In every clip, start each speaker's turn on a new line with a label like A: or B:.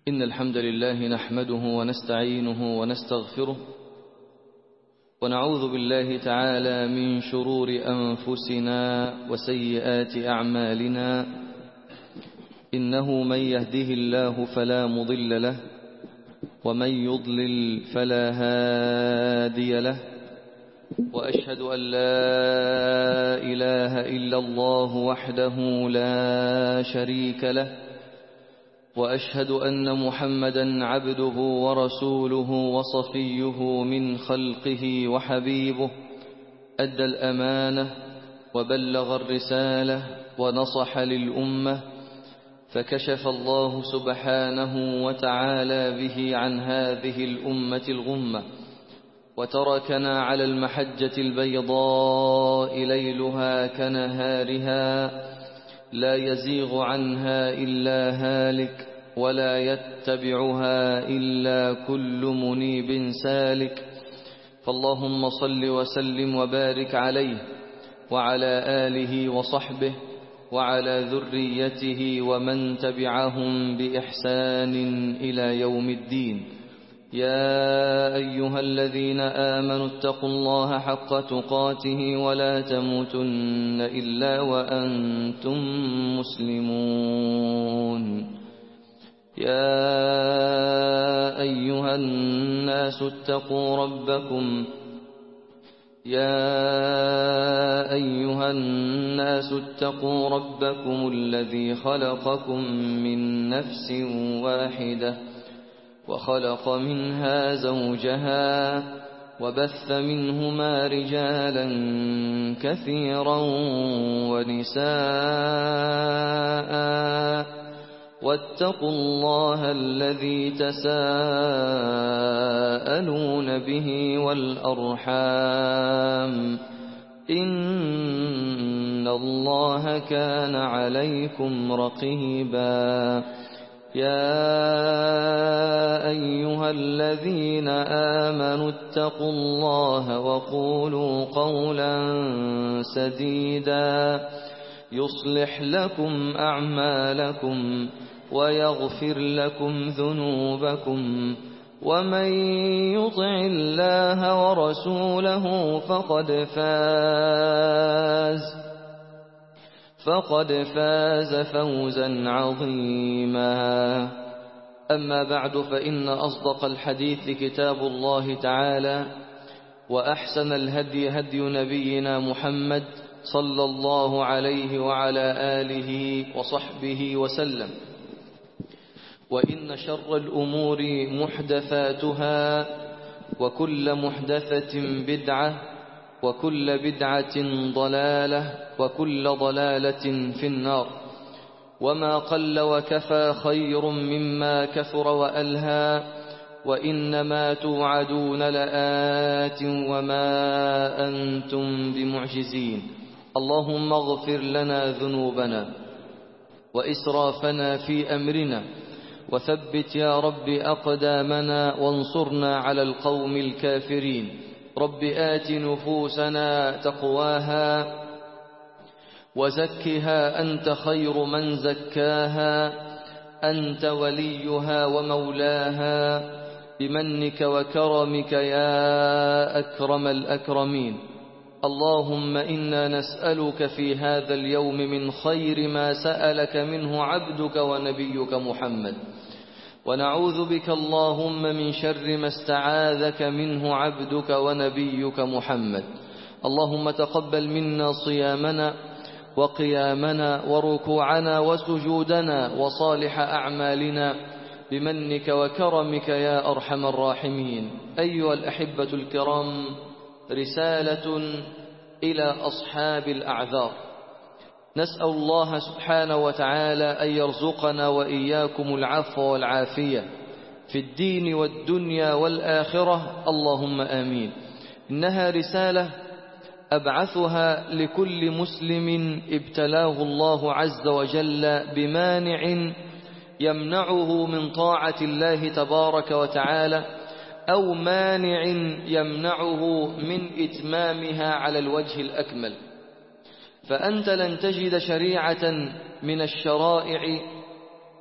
A: إن الحمد لله نحمده ونستعينه ونستغفره ونعوذ بالله تعالى من شرور أنفسنا وسيئات أعمالنا إنه من يهده الله فلا مضل له ومن يضلل فلا هادي له وأشهد أن لا إله إلا الله وحده لا شريك له وأشهد أن محمدا عبده ورسوله وصفيه من خلقه وحبيبه أدى الأمانة وبلغ الرسالة ونصح للأمة فكشف الله سبحانه وتعالى به عن هذه الأمة الغمة وتركنا على المحجة البيضاء ليلها كنهارها لا يزيغ عنها إلا هالك ولا يتبعها إلا كل منيب سالك فاللهم صل وسلم وبارك عليه وعلى آله وصحبه وعلى ذريته ومن تبعهم بإحسان إلى يوم الدين يا أيها الذين آمنوا اتقوا الله حق تقاته ولا تموتن إلا وأنتم مسلمون يا أيها الناس اتقوا ربكم يا أيها الناس اتقوا ربكم الذي خلقكم من نفس واحدة وخلق منها زوجها وبث منهما رجالا كثيرا ونساء واتقوا الله الذي تساءلون به والأرحام إن الله كان عليكم رقيبا يا أيها الذين آمنوا اتقوا الله وقولوا قولا سديدا يصلح لكم أعمالكم ويغفر لكم ذنوبكم ومن يطع الله ورسوله فقد فاز فقد فاز فوزا عظيما أما بعد فإن أصدق الحديث كتاب الله تعالى وأحسن الهدي هدي نبينا محمد صلى الله عليه وعلى آله وصحبه وسلم وإن شر الأمور محدثاتها وكل محدثة بدعة وكل بدعة ضلالة وكل ضلالة في النار وما قل وكفى خير مما كثر وألهى وإنما توعدون لآت وما أنتم بمعجزين اللهم اغفر لنا ذنوبنا وإسرافنا في أمرنا وثبت يا رب أقدامنا وانصرنا على القوم الكافرين رب آت نفوسنا تقواها وزكها أنت خير من زكاها أنت وليها ومولاها بمنك وكرمك يا أكرم الأكرمين اللهم إنا نسألك في هذا اليوم من خير ما سألك منه عبدك ونبيك محمد ونعوذ بك اللهم من شر ما استعاذك منه عبدك ونبيك محمد اللهم تقبل منا صيامنا وقيامنا وركوعنا وسجودنا وصالح أعمالنا بمنك وكرمك يا أرحم الراحمين أيها الأحبة الكرام رسالة إلى أصحاب الأعذار نسأل الله سبحانه وتعالى أن يرزقنا وإياكم العفو والعافية في الدين والدنيا والآخرة اللهم آمين إنها رسالة أبعثها لكل مسلم ابتلاه الله عز وجل بمانع يمنعه من طاعة الله تبارك وتعالى أو مانع يمنعه من إتمامها على الوجه الأكمل فأنت لن تجد شريعة من الشرائع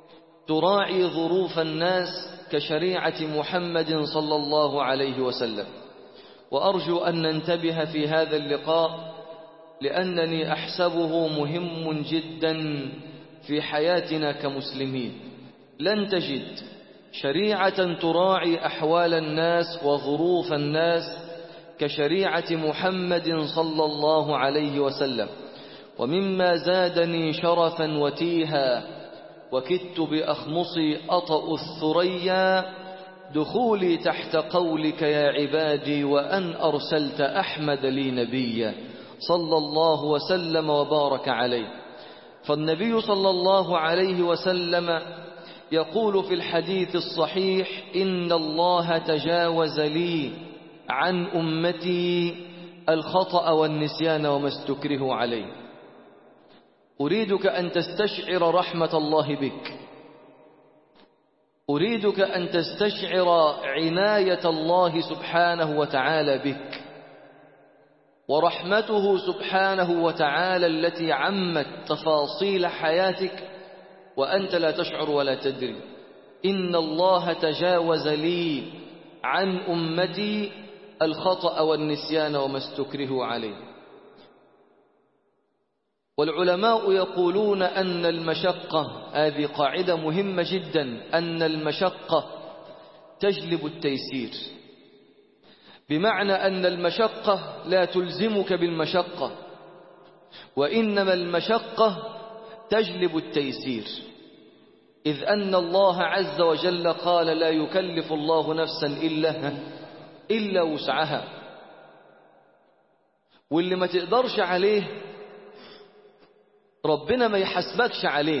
A: تراعي ظروف الناس كشريعة محمد صلى الله عليه وسلم وأرجو أن ننتبه في هذا اللقاء لأنني أحسبه مهم جدا في حياتنا كمسلمين لن تجد شريعة تراعي أحوال الناس وظروف الناس كشريعة محمد صلى الله عليه وسلم ومما زادني شرفا وتيها وكدت بأخمصي أطأ الثريا دخولي تحت قولك يا عبادي وأن أرسلت أحمد لي نبيا صلى الله وسلم وبارك عليه فالنبي صلى الله عليه وسلم يقول في الحديث الصحيح إن الله تجاوز لي عن أمتي الخطأ والنسيان وما استكره عليه أريدك أن تستشعر رحمة الله بك أريدك أن تستشعر عناية الله سبحانه وتعالى بك ورحمته سبحانه وتعالى التي عمت تفاصيل حياتك وأنت لا تشعر ولا تدري إن الله تجاوز لي عن أمتي الخطأ والنسيان وما استكره عليه والعلماء يقولون أن المشقة هذه قاعدة مهمة جدا أن المشقة تجلب التيسير بمعنى أن المشقة لا تلزمك بالمشقة وإنما المشقة تجلب التيسير إذ أن الله عز وجل قال لا يكلف الله نفسا إلا إلا وسعها واللي ما تقدرش عليه ربنا ما يحسبكش عليه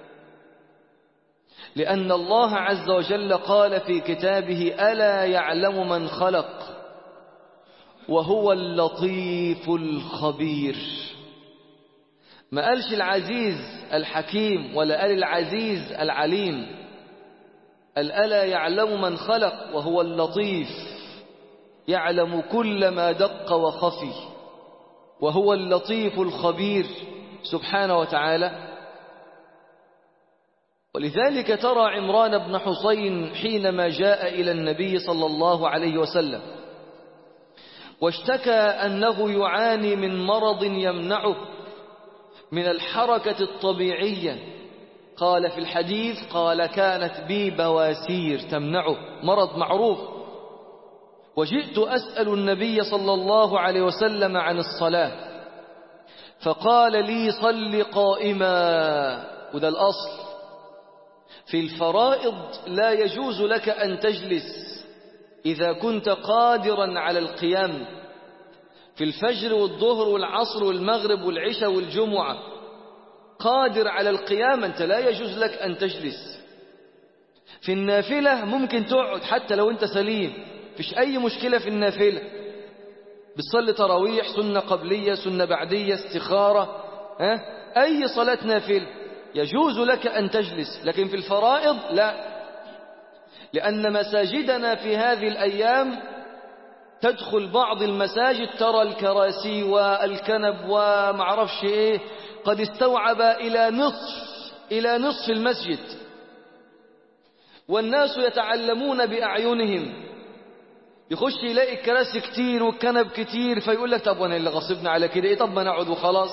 A: لأن الله عز وجل قال في كتابه ألا يعلم من خلق وهو اللطيف الخبير ما قالش العزيز الحكيم ولا قال العزيز العليم قال ألا يعلم من خلق وهو اللطيف يعلم كل ما دق وخفي وهو اللطيف الخبير سبحانه وتعالى ولذلك ترى عمران بن حسين حينما جاء إلى النبي صلى الله عليه وسلم واشتكى أنه يعاني من مرض يمنعه من الحركة الطبيعية قال في الحديث قال كانت بي بواسير تمنعه مرض معروف وجئت أسأل النبي صلى الله عليه وسلم عن الصلاة فقال لي صل قائما وده الأصل في الفرائض لا يجوز لك أن تجلس إذا كنت قادرا على القيام في الفجر والظهر والعصر والمغرب والعشاء والجمعة قادر على القيام أنت لا يجوز لك أن تجلس في النافلة ممكن تقعد حتى لو أنت سليم فيش أي مشكلة في النافلة بتصلي تراويح سنة قبلية سنة بعدية استخارة ها؟ أي صلاة نافلة يجوز لك أن تجلس لكن في الفرائض لا لأن مساجدنا في هذه الأيام تدخل بعض المساجد ترى الكراسي والكنب ومعرفش ايه قد استوعب إلى نصف إلى نصف المسجد والناس يتعلمون بأعينهم يخش يلاقي الكراسي كتير والكنب كتير فيقول لك طب وانا اللي غصبنا على كده ايه طب ما نقعد وخلاص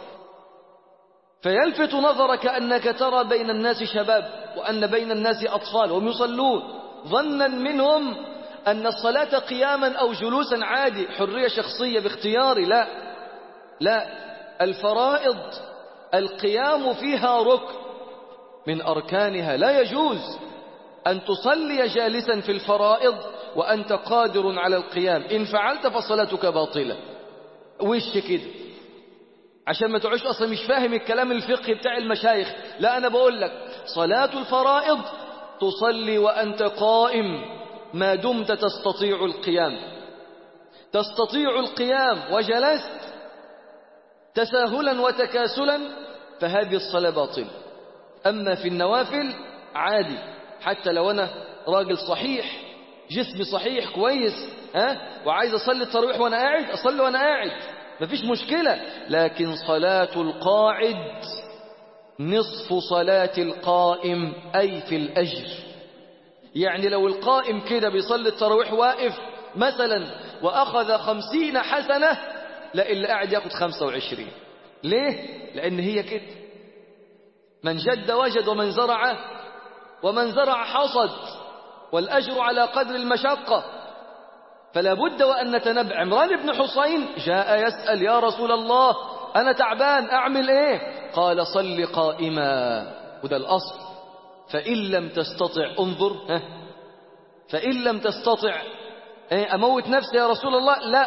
A: فيلفت نظرك أنك ترى بين الناس شباب وأن بين الناس أطفال وهم يصلون ظنا منهم أن الصلاة قياما أو جلوسا عادي حرية شخصية باختياري لا لا الفرائض القيام فيها ركن من أركانها لا يجوز أن تصلي جالسا في الفرائض وأنت قادر على القيام إن فعلت فصلاتك باطلة وش كده عشان ما تعيش أصلا مش فاهم الكلام الفقهي بتاع المشايخ لا أنا بقول لك صلاة الفرائض تصلي وأنت قائم ما دمت تستطيع القيام تستطيع القيام وجلست تساهلا وتكاسلا فهذه الصلاة باطلة أما في النوافل عادي حتى لو أنا راجل صحيح جسمي صحيح كويس ها وعايز أصلي التراويح وأنا قاعد أصلي وأنا قاعد مفيش مشكلة لكن صلاة القاعد نصف صلاة القائم أي في الأجر يعني لو القائم كده بيصلي التراويح واقف مثلا وأخذ خمسين حسنة لا اللي قاعد ياخد خمسة وعشرين ليه؟ لأن هي كده من جد وجد ومن زرع ومن زرع حصد والأجر على قدر المشقة فلا بد وأن نتنبع عمران بن حسين جاء يسأل يا رسول الله أنا تعبان أعمل إيه قال صل قائما وده الأصل فإن لم تستطع انظر ها فإن لم تستطع إيه أموت نفسي يا رسول الله لا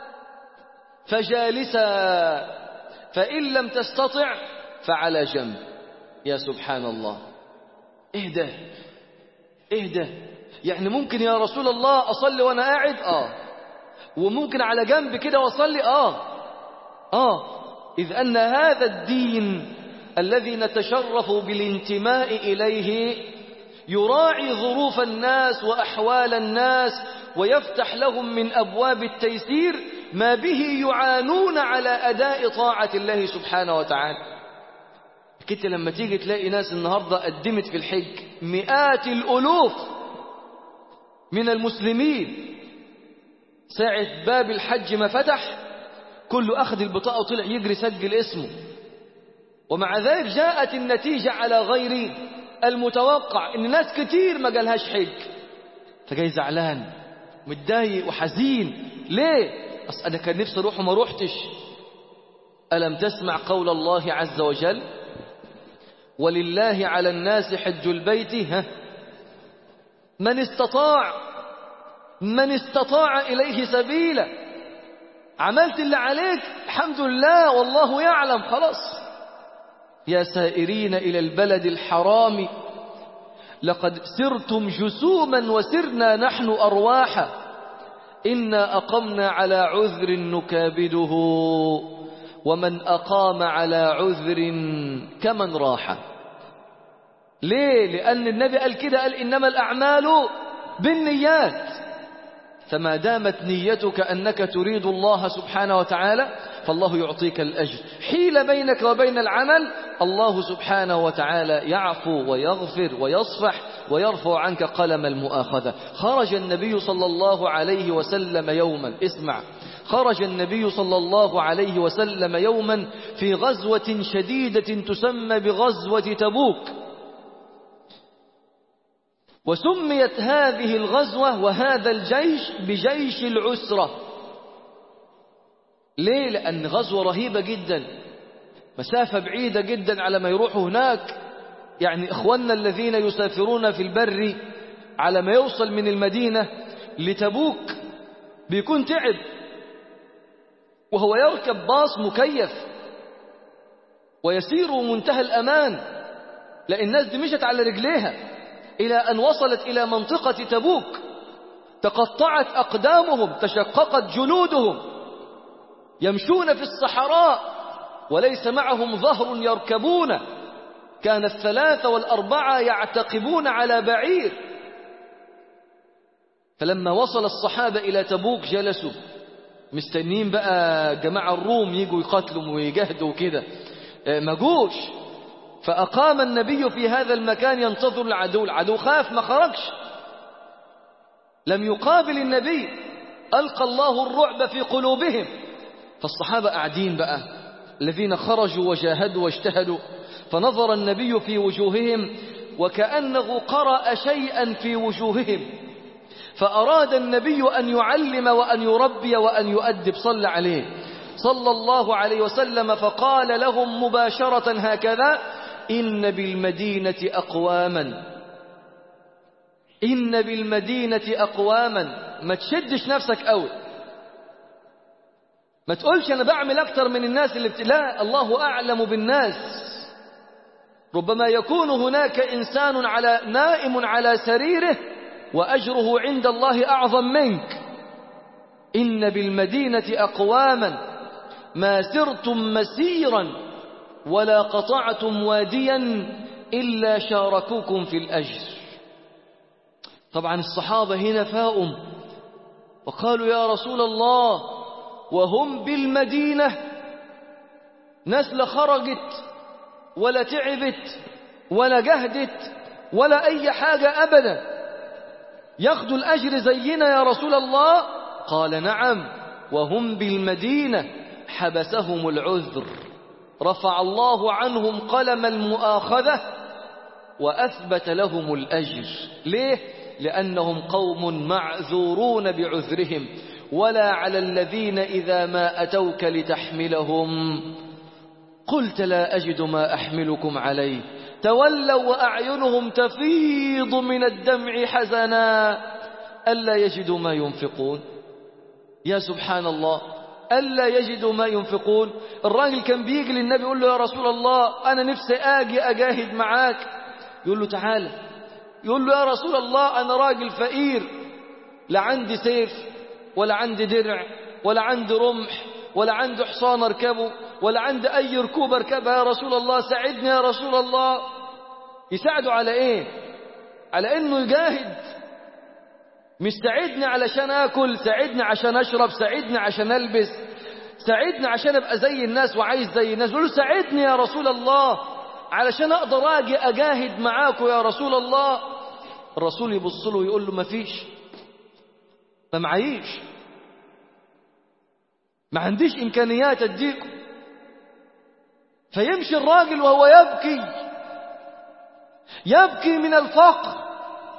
A: فجالسا فإن لم تستطع فعلى جنب يا سبحان الله اهدى اهدى يعني ممكن يا رسول الله أصلي وأنا قاعد آه وممكن على جنب كده وأصلي آه آه إذ أن هذا الدين الذي نتشرف بالانتماء إليه يراعي ظروف الناس وأحوال الناس ويفتح لهم من أبواب التيسير ما به يعانون على أداء طاعة الله سبحانه وتعالى كنت لما تيجي تلاقي ناس النهاردة قدمت في الحج مئات الألوف من المسلمين ساعة باب الحج ما فتح كله أخذ البطاقة وطلع يجري سجل اسمه ومع ذلك جاءت النتيجة على غير المتوقع إن ناس كتير ما قالهاش حج فجاي زعلان متضايق وحزين ليه؟ أصل أنا كان نفسي أروح وما روحتش ألم تسمع قول الله عز وجل ولله على الناس حج البيت ها من استطاع من استطاع إليه سبيلا عملت اللي عليك الحمد لله والله يعلم خلاص يا سائرين إلى البلد الحرام لقد سرتم جسوما وسرنا نحن أرواحا إنا أقمنا على عذر نكابده ومن أقام على عذر كمن راح ليه لأن النبي قال كده قال إنما الأعمال بالنيات فما دامت نيتك أنك تريد الله سبحانه وتعالى فالله يعطيك الأجر حيل بينك وبين العمل الله سبحانه وتعالى يعفو ويغفر ويصفح ويرفع عنك قلم المؤاخذة خرج النبي صلى الله عليه وسلم يوما اسمع خرج النبي صلى الله عليه وسلم يوما في غزوة شديدة تسمى بغزوة تبوك وسميت هذه الغزوة وهذا الجيش بجيش العسرة ليه؟ لأن غزوة رهيبة جدا مسافة بعيدة جدا على ما يروحوا هناك يعني إخواننا الذين يسافرون في البر على ما يوصل من المدينة لتبوك بيكون تعب وهو يركب باص مكيف ويسير منتهى الأمان لأن الناس دي مشت على رجليها إلى أن وصلت إلى منطقة تبوك تقطعت أقدامهم تشققت جلودهم يمشون في الصحراء وليس معهم ظهر يركبون كان الثلاثة والأربعة يعتقبون على بعير فلما وصل الصحابة إلى تبوك جلسوا مستنين بقى جماعة الروم يجوا يقاتلوا ويجاهدوا كده ما جوش فأقام النبي في هذا المكان ينتظر العدو العدو خاف ما خرجش لم يقابل النبي ألقى الله الرعب في قلوبهم فالصحابة قاعدين بقى الذين خرجوا وجاهدوا واجتهدوا فنظر النبي في وجوههم وكأنه قرأ شيئا في وجوههم فأراد النبي أن يعلم وأن يربي وأن يؤدب صلى عليه صلى الله عليه وسلم فقال لهم مباشرة هكذا إن بالمدينة أقواما إن بالمدينة أقواما ما تشدش نفسك قوي ما تقولش أنا بعمل أكتر من الناس اللي بت... لا الله أعلم بالناس ربما يكون هناك إنسان على نائم على سريره وأجره عند الله أعظم منك إن بالمدينة أقواما ما سرتم مسيرا ولا قطعتم واديا إلا شاركوكم في الأجر طبعا الصحابة هنا فاؤم وقالوا يا رسول الله وهم بالمدينة نسل خرجت ولا تعبت ولا جهدت ولا أي حاجة أبدا ياخدوا الأجر زينا يا رسول الله قال نعم وهم بالمدينة حبسهم العذر رفع الله عنهم قلم المؤاخذة وأثبت لهم الأجر ليه؟ لأنهم قوم معذورون بعذرهم ولا على الذين إذا ما أتوك لتحملهم قلت لا أجد ما أحملكم عليه تولوا وأعينهم تفيض من الدمع حزنا ألا يجدوا ما ينفقون يا سبحان الله ألا يجدوا ما ينفقون الراجل كان بيجي للنبي يقول له يا رسول الله أنا نفسي آجي أجاهد معاك يقول له تعالى يقول له يا رسول الله أنا راجل فقير لا عندي سيف ولا عندي درع ولا عندي رمح ولا عندي حصان اركبه ولا عندي أي ركوب اركبها يا رسول الله ساعدني يا رسول الله يساعده على ايه على انه يجاهد مش ساعدني علشان اكل ساعدني عشان اشرب ساعدني عشان البس ساعدني عشان ابقى زي الناس وعايز زي الناس يقول له ساعدني يا رسول الله علشان اقدر اجي اجاهد معاكم يا رسول الله الرسول يبص له ويقول له مفيش ما معيش ما عنديش امكانيات اديكم فيمشي الراجل وهو يبكي يبكي من الفقر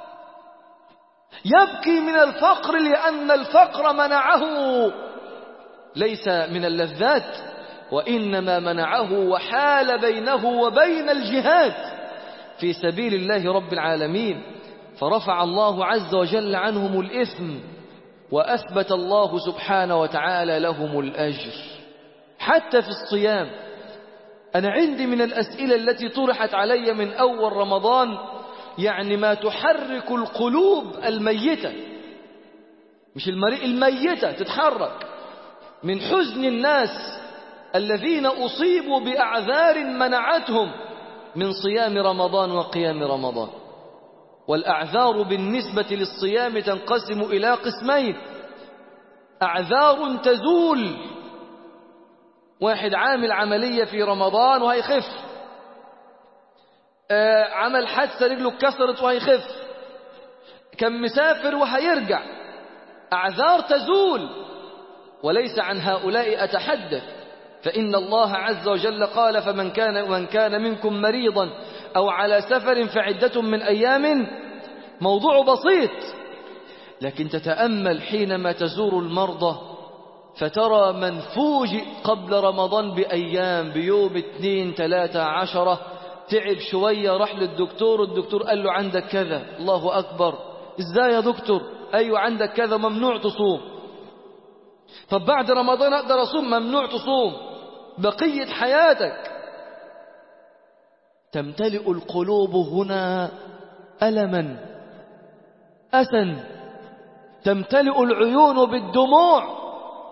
A: يبكي من الفقر لأن الفقر منعه ليس من اللذات وإنما منعه وحال بينه وبين الجهاد في سبيل الله رب العالمين فرفع الله عز وجل عنهم الإثم وأثبت الله سبحانه وتعالى لهم الأجر حتى في الصيام أنا عندي من الأسئلة التي طرحت علي من أول رمضان يعني ما تحرك القلوب الميتة مش المريء الميتة تتحرك من حزن الناس الذين أصيبوا بأعذار منعتهم من صيام رمضان وقيام رمضان والأعذار بالنسبة للصيام تنقسم إلى قسمين أعذار تزول واحد عامل عملية في رمضان وهيخف آه عمل حادثة رجله اتكسرت وهيخف كان مسافر وهيرجع أعذار تزول وليس عن هؤلاء أتحدث فإن الله عز وجل قال فمن كان من كان منكم مريضا أو على سفر فعدة من أيام موضوع بسيط لكن تتأمل حينما تزور المرضى فترى من فوجئ قبل رمضان بأيام بيوم اثنين ثلاثة عشرة تعب شوية راح للدكتور الدكتور قال له عندك كذا الله أكبر ازاي يا دكتور أيوة عندك كذا ممنوع تصوم طب بعد رمضان أقدر أصوم ممنوع تصوم بقية حياتك تمتلئ القلوب هنا ألما أسا تمتلئ العيون بالدموع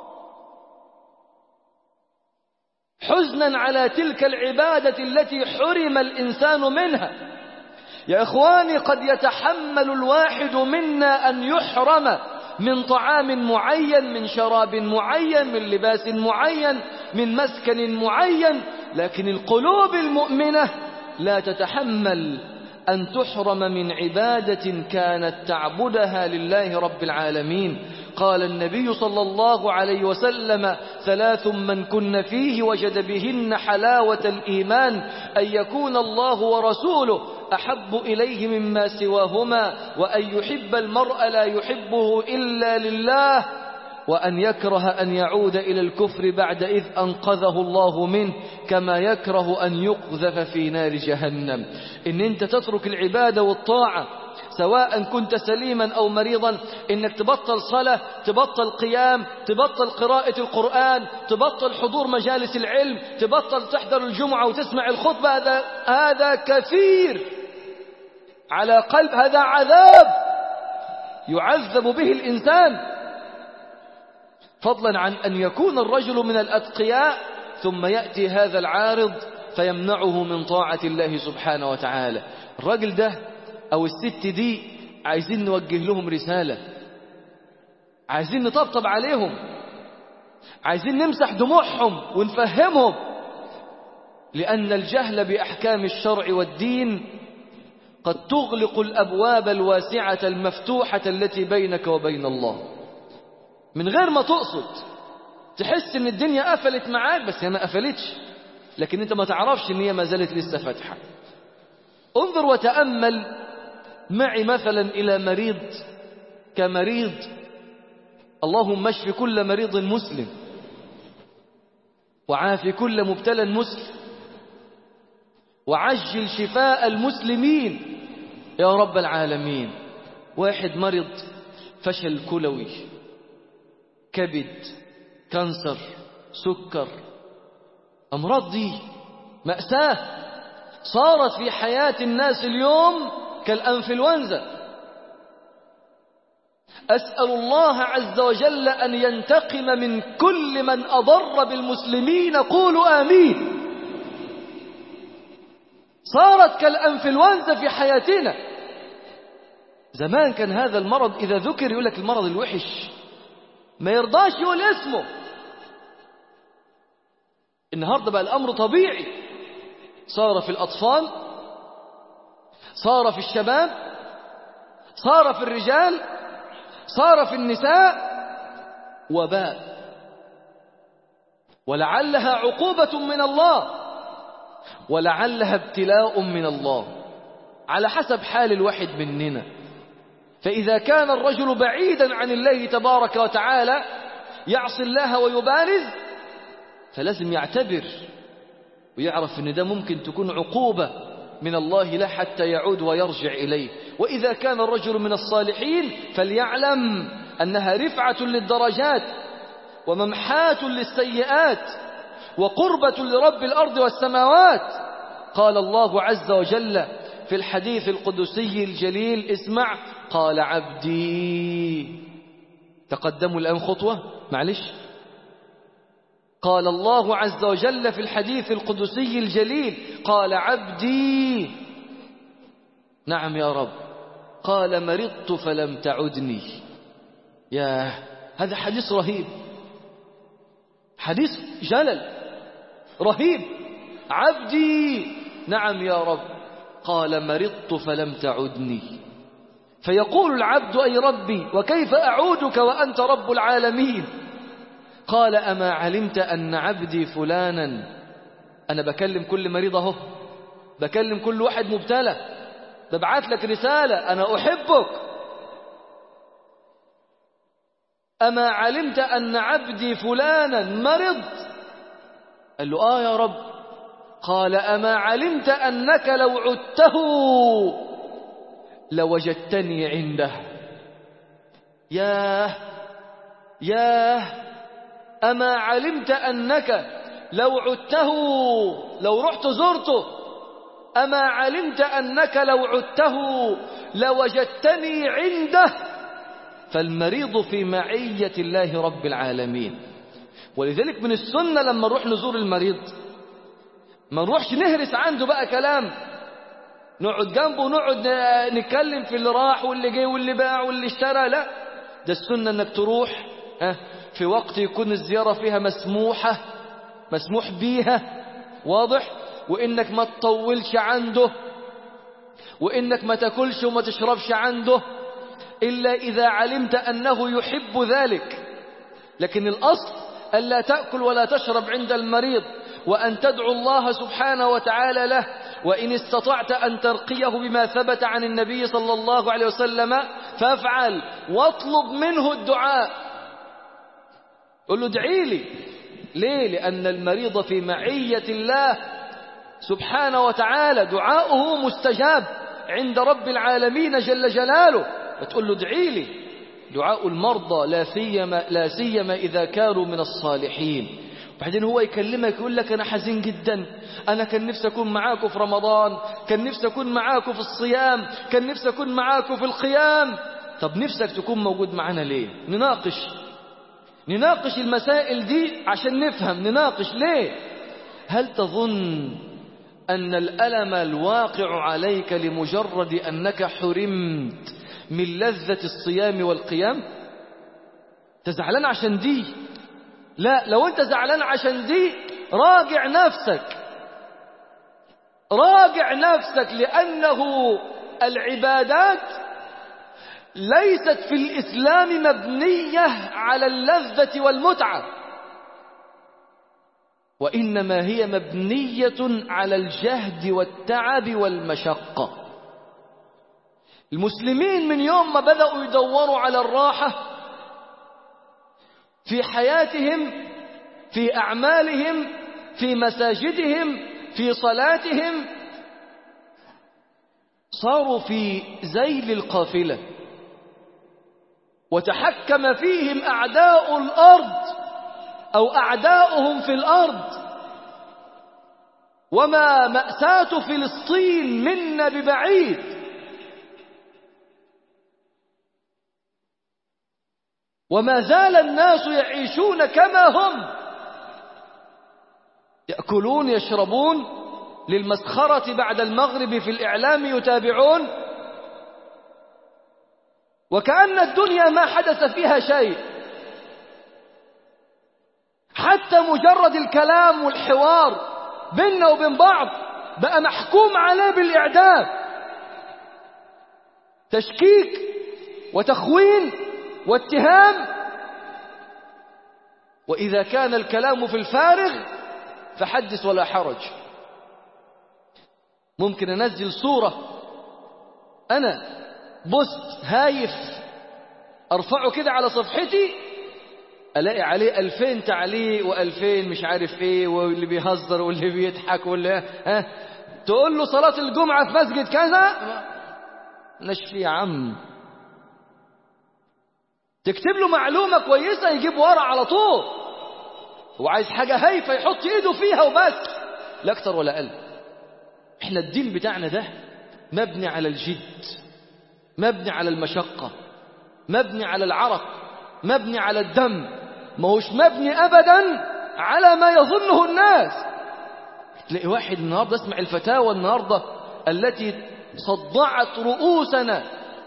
A: حزنا على تلك العبادة التي حرم الإنسان منها يا إخواني قد يتحمل الواحد منا أن يحرم من طعام معين من شراب معين من لباس معين من مسكن معين لكن القلوب المؤمنة لا تتحمل أن تحرم من عبادة كانت تعبدها لله رب العالمين قال النبي صلى الله عليه وسلم ثلاث من كن فيه وجد بهن حلاوة الإيمان أن يكون الله ورسوله أحب إليه مما سواهما وأن يحب المرء لا يحبه إلا لله وأن يكره أن يعود إلى الكفر بعد إذ أنقذه الله منه كما يكره أن يقذف في نار جهنم إن أنت تترك العبادة والطاعة سواء كنت سليما أو مريضا إنك تبطل صلاة تبطل قيام تبطل قراءة القرآن تبطل حضور مجالس العلم تبطل تحضر الجمعة وتسمع الخطبة هذا, هذا كثير على قلب هذا عذاب يعذب به الإنسان فضلا عن أن يكون الرجل من الأتقياء ثم يأتي هذا العارض فيمنعه من طاعة الله سبحانه وتعالى الرجل ده أو الست دي عايزين نوجه لهم رسالة عايزين نطبطب عليهم عايزين نمسح دموعهم ونفهمهم لأن الجهل بأحكام الشرع والدين قد تغلق الأبواب الواسعة المفتوحة التي بينك وبين الله من غير ما تقصد تحس ان الدنيا قفلت معاك بس هي ما قفلتش لكن انت ما تعرفش ان هي ما زالت لسه فاتحة انظر وتأمل معي مثلا إلى مريض كمريض اللهم اشف كل مريض مسلم وعافي كل مبتلى مسلم وعجل شفاء المسلمين يا رب العالمين واحد مرض فشل كلوي كبد كانسر سكر أمراض دي مأساة صارت في حياة الناس اليوم كالأنفلونزا أسأل الله عز وجل أن ينتقم من كل من أضر بالمسلمين قولوا آمين صارت كالأنفلونزا في حياتنا زمان كان هذا المرض إذا ذكر يقول لك المرض الوحش ما يرضاش يقول اسمه النهاردة بقى الأمر طبيعي صار في الأطفال صار في الشباب صار في الرجال صار في النساء وباء ولعلها عقوبة من الله ولعلها ابتلاء من الله على حسب حال الواحد مننا فإذا كان الرجل بعيدا عن الله تبارك وتعالى يعصي الله ويبارز فلازم يعتبر ويعرف ان ده ممكن تكون عقوبة من الله له حتى يعود ويرجع إليه وإذا كان الرجل من الصالحين فليعلم أنها رفعة للدرجات وممحاة للسيئات وقربة لرب الأرض والسماوات قال الله عز وجل في الحديث القدسي الجليل اسمع قال عبدي تقدموا الآن خطوة معلش قال الله عز وجل في الحديث القدسي الجليل قال عبدي نعم يا رب قال مرضت فلم تعدني يا هذا حديث رهيب حديث جلل رهيب عبدي نعم يا رب قال مرضت فلم تعدني فيقول العبد أي ربي وكيف أعودك وأنت رب العالمين قال أما علمت أن عبدي فلانا أنا بكلم كل مريض اهو بكلم كل واحد مبتلى ببعث لك رسالة أنا أحبك أما علمت أن عبدي فلانا مرض قال له آه يا رب قال أما علمت أنك لو عدته لوجدتني عنده ياه ياه أما علمت أنك لو عدته لو رحت زرته أما علمت أنك لو عدته لوجدتني عنده فالمريض في معية الله رب العالمين ولذلك من السنة لما نروح نزور المريض ما نروحش نهرس عنده بقى كلام نقعد جنبه ونقعد نتكلم في اللي راح واللي جه واللي باع واللي اشترى لا ده السنة انك تروح في وقت يكون الزيارة فيها مسموحة مسموح بيها واضح وانك ما تطولش عنده وانك ما تاكلش وما تشربش عنده إلا إذا علمت أنه يحب ذلك لكن الأصل ألا تأكل ولا تشرب عند المريض وأن تدعو الله سبحانه وتعالى له وإن استطعت أن ترقيه بما ثبت عن النبي صلى الله عليه وسلم فافعل واطلب منه الدعاء قل له ادعي لي ليه لأن المريض في معية الله سبحانه وتعالى دعاؤه مستجاب عند رب العالمين جل جلاله وتقول له ادعي لي دعاء المرضى لا سيما لا سيما إذا كانوا من الصالحين بعدين هو يكلمك يقول لك أنا حزين جدا أنا كان نفسي أكون معاكم في رمضان كان نفسي أكون معاكم في الصيام كان نفسي أكون معاكم في القيام طب نفسك تكون موجود معنا ليه نناقش نناقش المسائل دي عشان نفهم نناقش ليه هل تظن أن الألم الواقع عليك لمجرد أنك حرمت من لذة الصيام والقيام تزعلان عشان دي لا لو انت زعلان عشان دي راجع نفسك راجع نفسك لأنه العبادات ليست في الإسلام مبنية على اللذة والمتعة وإنما هي مبنية على الجهد والتعب والمشقة المسلمين من يوم ما بدأوا يدوروا على الراحة في حياتهم في أعمالهم في مساجدهم في صلاتهم صاروا في زيل القافلة وتحكم فيهم أعداء الأرض أو أعداؤهم في الأرض وما مأساة فلسطين منا ببعيد وما زال الناس يعيشون كما هم يأكلون يشربون للمسخرة بعد المغرب في الإعلام يتابعون وكأن الدنيا ما حدث فيها شيء حتى مجرد الكلام والحوار بيننا وبين بعض بقى محكوم عليه بالإعدام تشكيك وتخوين واتهام وإذا كان الكلام في الفارغ فحدث ولا حرج ممكن أنزل صورة أنا بوست هايف أرفعه كده على صفحتي ألاقي عليه ألفين تعليق وألفين مش عارف إيه واللي بيهزر واللي بيضحك واللي ها تقول له صلاة الجمعة في مسجد كذا نشفي يا عم تكتب له معلومة كويسة يجيب ورا على طول وعايز حاجة هايفة يحط ايده فيها وبس لا اكتر ولا اقل احنا الدين بتاعنا ده مبني على الجد مبني على المشقة مبني على العرق مبني على الدم ما هوش مبني ابدا على ما يظنه الناس تلاقي واحد النهارده اسمع الفتاوى النهارده التي صدعت رؤوسنا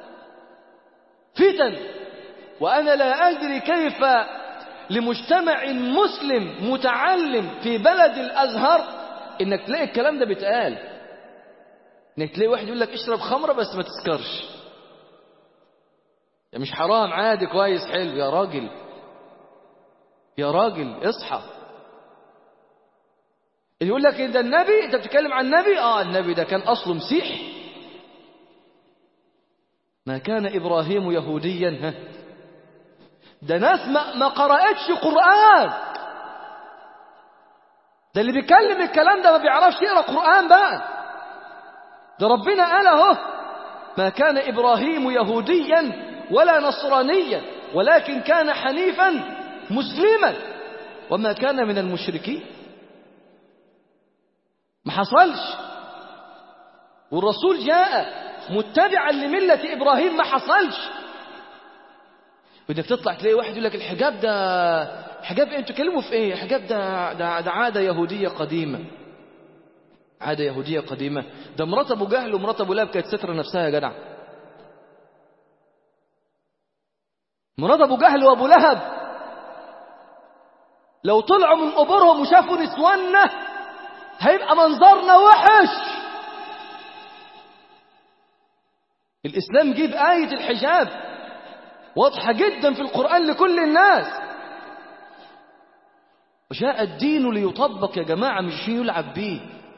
A: فتن وأنا لا أدري كيف لمجتمع مسلم متعلم في بلد الأزهر إنك تلاقي الكلام ده بيتقال إنك تلاقي واحد يقول لك اشرب خمرة بس ما تسكرش يا مش حرام عادي كويس حلو يا راجل يا راجل اصحى اللي يقول لك ده النبي انت بتتكلم عن النبي اه النبي ده كان اصله مسيحي ما كان ابراهيم يهوديا ها ده ناس ما, ما قرأتش قرآن ده اللي بيتكلم الكلام ده ما بيعرفش يقرأ قرآن بقى ده ربنا قال اهو ما كان إبراهيم يهوديا ولا نصرانيا ولكن كان حنيفا مسلما وما كان من المشركين ما حصلش والرسول جاء متبعا لملة إبراهيم ما حصلش بدك تطلع تلاقي واحد يقول لك الحجاب ده حجاب ايه انتوا تكلموا في ايه الحجاب ده, ده ده عاده يهوديه قديمه عاده يهوديه قديمه ده مرات ابو جهل ومرات ابو لهب كانت ستر نفسها يا جدع مرات ابو جهل وابو لهب لو طلعوا من قبورهم وشافوا نسواننا هيبقى منظرنا وحش الاسلام جيب ايه الحجاب واضحة جدا في القرآن لكل الناس وجاء الدين ليطبق يا جماعة مش شيء يلعب بيه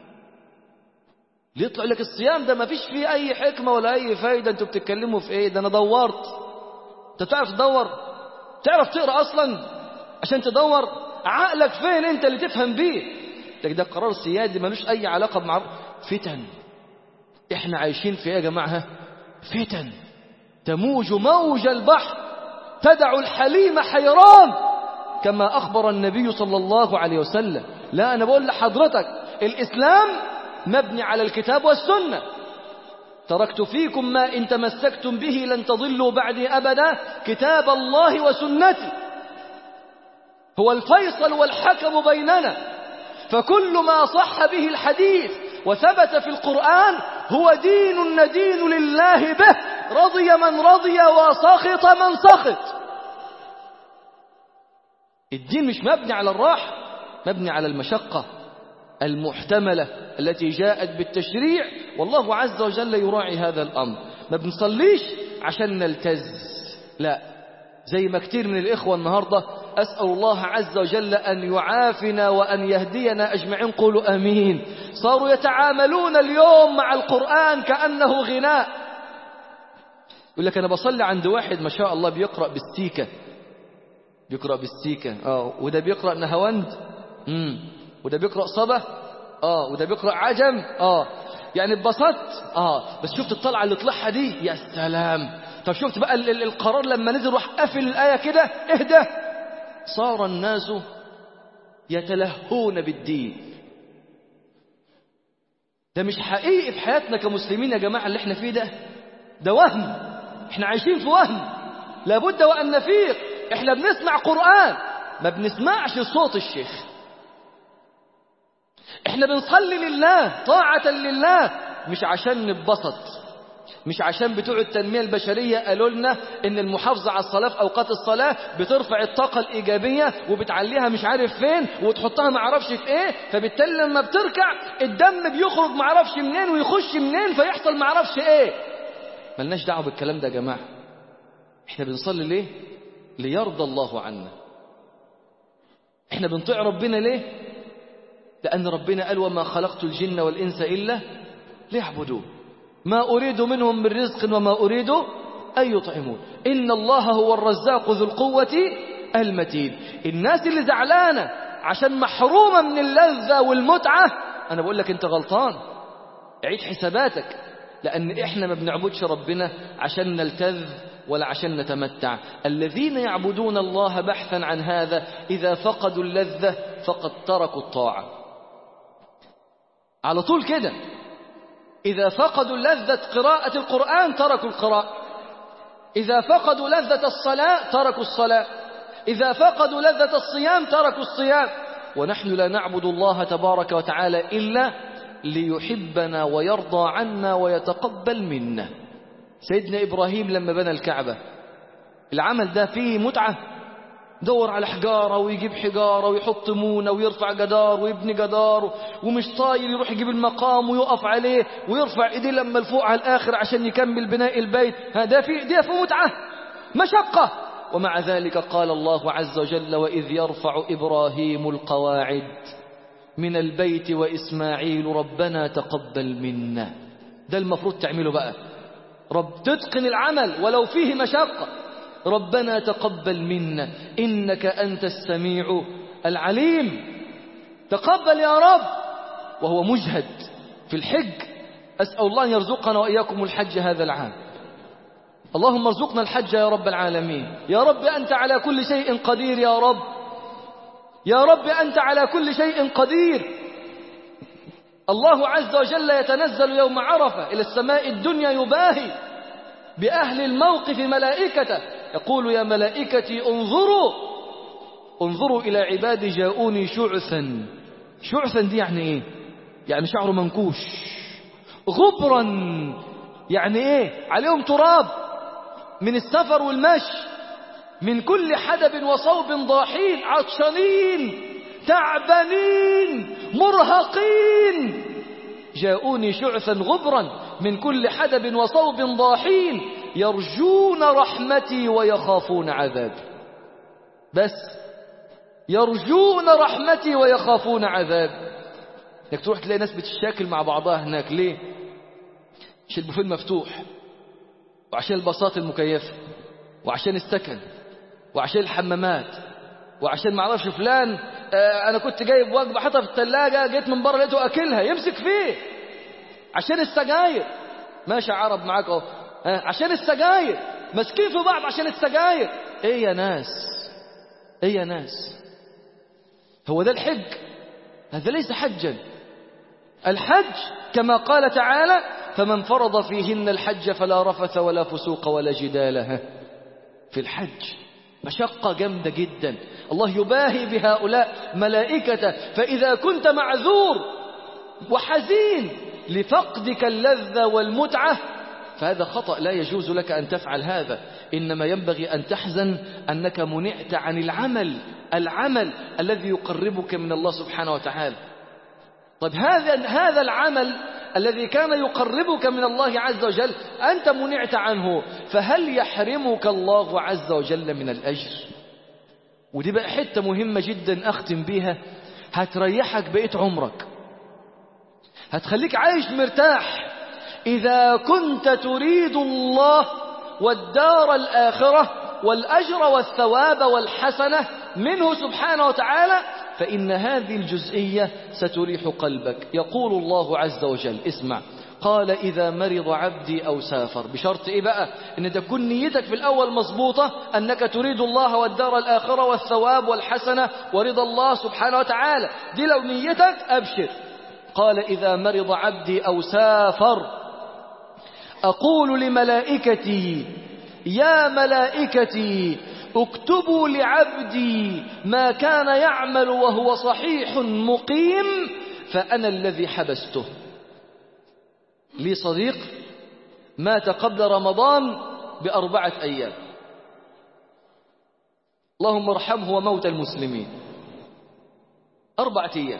A: ليطلع لك الصيام ده ما فيش فيه أي حكمة ولا أي فايدة أنتوا بتتكلموا في إيه ده أنا دورت أنت تعرف تدور تعرف تقرأ أصلا عشان تدور عقلك فين أنت اللي تفهم بيه لك ده قرار سيادي ملوش أي علاقة بمع فتن إحنا عايشين في إيه يا جماعة فتن تموج موج البحر تدع الحليم حيران كما أخبر النبي صلى الله عليه وسلم لا أنا بقول لحضرتك الإسلام مبني على الكتاب والسنة تركت فيكم ما إن تمسكتم به لن تضلوا بعدي أبدا كتاب الله وسنتي هو الفيصل والحكم بيننا فكل ما صح به الحديث وثبت في القرآن هو دين ندين لله به رضي من رضي وسخط من سخط الدين مش مبني على الراحة مبني على المشقة المحتملة التي جاءت بالتشريع والله عز وجل يراعي هذا الأمر ما بنصليش عشان نلتز لا زي ما كتير من الإخوة النهاردة أسأل الله عز وجل أن يعافنا وأن يهدينا أجمعين قولوا أمين صاروا يتعاملون اليوم مع القرآن كأنه غناء يقول لك أنا بصلي عند واحد ما شاء الله بيقرأ بالسيكة بيقرأ بالسيكة آه وده بيقرأ نهواند امم وده بيقرأ صبا اه وده بيقرأ عجم اه يعني اتبسطت اه بس شفت الطلعة اللي طلعها دي يا سلام طب شفت بقى ال- ال- القرار لما نزل راح قافل الآية كده اهدى صار الناس يتلهون بالدين ده مش حقيقي في حياتنا كمسلمين يا جماعة اللي احنا فيه ده ده وهم احنا عايشين في وهم لابد وأن نفيق احنا بنسمع قرآن ما بنسمعش صوت الشيخ احنا بنصلي لله طاعة لله مش عشان نتبسط مش عشان بتوع التنمية البشرية قالوا لنا ان المحافظة على الصلاة في اوقات الصلاة بترفع الطاقة الايجابية وبتعليها مش عارف فين وتحطها معرفش في ايه فبالتالي لما بتركع الدم بيخرج معرفش منين ويخش منين فيحصل معرفش ايه ملناش دعوة بالكلام ده يا جماعة احنا بنصلي ليه ليرضى الله عنا احنا بنطيع ربنا ليه لأن ربنا قال وما خلقت الجن والإنس إلا ليعبدون ما أريد منهم من رزق وما أريد أن يطعمون إن الله هو الرزاق ذو القوة المتين الناس اللي زعلانة عشان محرومة من اللذة والمتعة أنا بقول لك أنت غلطان عيد حساباتك لأن إحنا ما بنعبدش ربنا عشان نلتذ ولا عشان نتمتع الذين يعبدون الله بحثا عن هذا إذا فقدوا اللذة فقد تركوا الطاعة على طول كده إذا فقدوا لذة قراءة القرآن تركوا القراءة إذا فقدوا لذة الصلاة تركوا الصلاة إذا فقدوا لذة الصيام تركوا الصيام ونحن لا نعبد الله تبارك وتعالى إلا ليحبنا ويرضى عنا ويتقبل منا سيدنا إبراهيم لما بنى الكعبة العمل ده فيه متعة دور على حجارة ويجيب حجارة ويحط مونة ويرفع جدار ويبني جدار ومش طايل يروح يجيب المقام ويقف عليه ويرفع ايديه لما لفوق على الآخر عشان يكمل بناء البيت هذا في دي في متعة مشقة ومع ذلك قال الله عز وجل وإذ يرفع إبراهيم القواعد من البيت وإسماعيل ربنا تقبل منا ده المفروض تعمله بقى رب تتقن العمل ولو فيه مشقة ربنا تقبل منا إنك أنت السميع العليم تقبل يا رب وهو مجهد في الحج أسأل الله أن يرزقنا وإياكم الحج هذا العام اللهم ارزقنا الحج يا رب العالمين يا رب أنت على كل شيء قدير يا رب يا رب أنت على كل شيء قدير الله عز وجل يتنزل يوم عرفة إلى السماء الدنيا يباهي بأهل الموقف ملائكته يقول يا ملائكتي انظروا انظروا إلى عبادي جاءوني شعثا شعثا دي يعني إيه يعني شعره منكوش غبرا يعني إيه عليهم تراب من السفر والمشي من كل حدب وصوب ضاحين عطشانين تعبانين مرهقين جاءوني شعثا غبرا من كل حدب وصوب ضاحين يرجون رحمتي ويخافون عذابي بس يرجون رحمتي ويخافون عذابي انك تروح تلاقي ناس بتشاكل مع بعضها هناك ليه عشان البوفيه مفتوح وعشان الباصات المكيفه وعشان السكن وعشان الحمامات وعشان ما اعرفش فلان آه انا كنت جايب وجبه حاطها في الثلاجه جيت من بره لقيته اكلها يمسك فيه عشان السجاير ماشي عرب معاك اهو آه عشان السجاير ماسكين في بعض عشان السجاير ايه يا ناس ايه يا ناس هو ده الحج هذا ليس حجا الحج كما قال تعالى فمن فرض فيهن الحج فلا رفث ولا فسوق ولا جدال في الحج مشقة جامدة جدا الله يباهي بهؤلاء ملائكته فإذا كنت معذور وحزين لفقدك اللذة والمتعة فهذا خطأ لا يجوز لك أن تفعل هذا إنما ينبغي أن تحزن أنك منعت عن العمل العمل الذي يقربك من الله سبحانه وتعالى طيب هذا هذا العمل الذي كان يقربك من الله عز وجل أنت منعت عنه فهل يحرمك الله عز وجل من الأجر ودي بقى حتة مهمة جدا أختم بيها هتريحك بقيت عمرك هتخليك عايش مرتاح إذا كنت تريد الله والدار الآخرة والأجر والثواب والحسنة منه سبحانه وتعالى فإن هذه الجزئية ستريح قلبك يقول الله عز وجل اسمع قال إذا مرض عبدي أو سافر بشرط إيه بقى إن تكون نيتك في الأول مظبوطة أنك تريد الله والدار الآخرة والثواب والحسنة ورضا الله سبحانه وتعالى دي لو نيتك أبشر قال إذا مرض عبدي أو سافر أقول لملائكتي يا ملائكتي اكتبوا لعبدي ما كان يعمل وهو صحيح مقيم فأنا الذي حبسته لي صديق مات قبل رمضان بأربعة أيام اللهم ارحمه وموت المسلمين أربعة أيام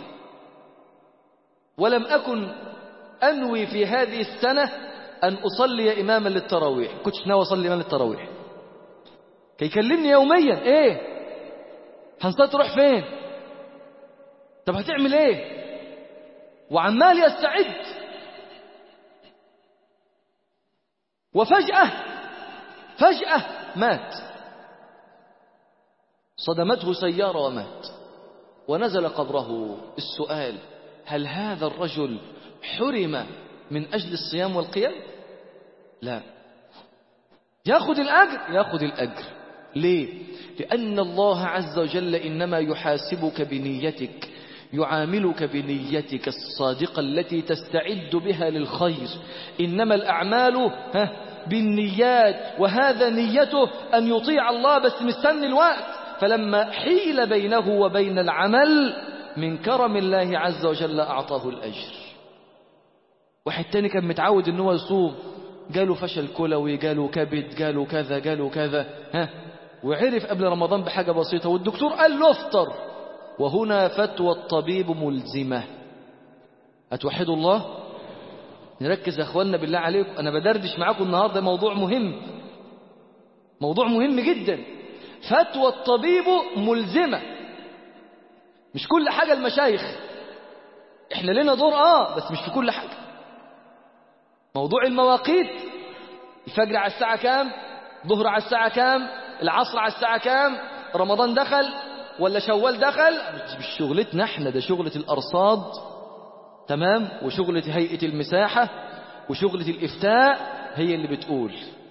A: ولم أكن أنوي في هذه السنة أن أصلي إماما للتراويح كنتش ناوي أصلي إماما للتراويح كي يكلمني يوميا إيه هنصلي تروح فين طب هتعمل إيه وعمال يستعد وفجأة فجأة مات صدمته سيارة ومات ونزل قبره السؤال هل هذا الرجل حرم من أجل الصيام والقيام لا ياخذ الأجر ياخذ الأجر ليه لأن الله عز وجل إنما يحاسبك بنيتك يعاملك بنيتك الصادقة التي تستعد بها للخير إنما الأعمال ها بالنيات وهذا نيته أن يطيع الله بس مستني الوقت فلما حيل بينه وبين العمل من كرم الله عز وجل أعطاه الأجر واحد تاني كان متعود ان هو يصوم جاله فشل كلوي جاله كبد جاله كذا جاله كذا ها وعرف قبل رمضان بحاجة بسيطة والدكتور قال له افطر وهنا فتوى الطبيب ملزمة أتوحدوا الله نركز يا أخواننا بالله عليكم أنا بدردش معاكم النهاردة موضوع مهم موضوع مهم جدا فتوى الطبيب ملزمة مش كل حاجة المشايخ احنا لنا دور اه بس مش في كل حاجة موضوع المواقيت الفجر على الساعة كام ظهر على الساعة كام العصر على الساعة كام رمضان دخل ولا شوال دخل مش شغلتنا احنا ده شغلة الأرصاد تمام وشغلة هيئة المساحة وشغلة الإفتاء هي اللي بتقول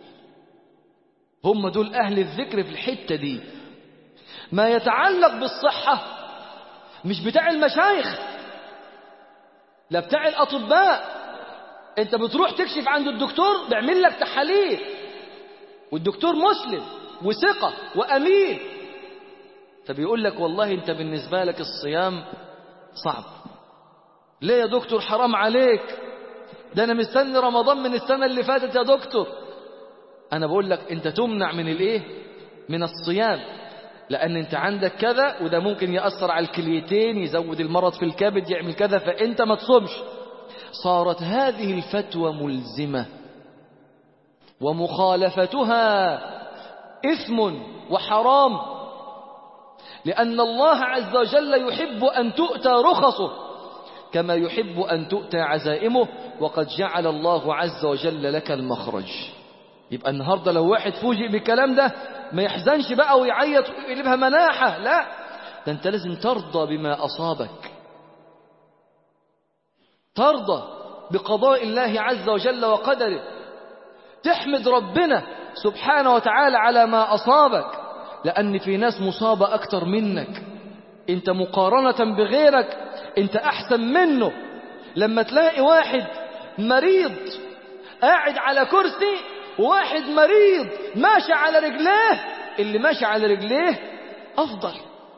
A: هم دول أهل الذكر في الحتة دي ما يتعلق بالصحة مش بتاع المشايخ لا بتاع الأطباء انت بتروح تكشف عند الدكتور بيعمل لك تحاليل والدكتور مسلم وثقة وأمين فبيقول لك والله انت بالنسبة لك الصيام صعب ليه يا دكتور حرام عليك ده انا مستني رمضان من السنة اللي فاتت يا دكتور انا بقول لك انت تمنع من الايه من الصيام لان انت عندك كذا وده ممكن يأثر على الكليتين يزود المرض في الكبد يعمل كذا فانت ما تصومش صارت هذه الفتوى ملزمة ومخالفتها إثم وحرام لأن الله عز وجل يحب أن تؤتى رخصه كما يحب أن تؤتى عزائمه وقد جعل الله عز وجل لك المخرج يبقى النهاردة لو واحد فوجئ بالكلام ده ما يحزنش بقى ويعيط ويقلبها مناحة لا ده انت لازم ترضى بما أصابك ترضى بقضاء الله عز وجل وقدره تحمد ربنا سبحانه وتعالى على ما أصابك لأن في ناس مصابة أكتر منك أنت مقارنة بغيرك أنت أحسن منه لما تلاقي واحد مريض قاعد على كرسي وواحد مريض ماشي على رجليه اللي ماشي على رجليه أفضل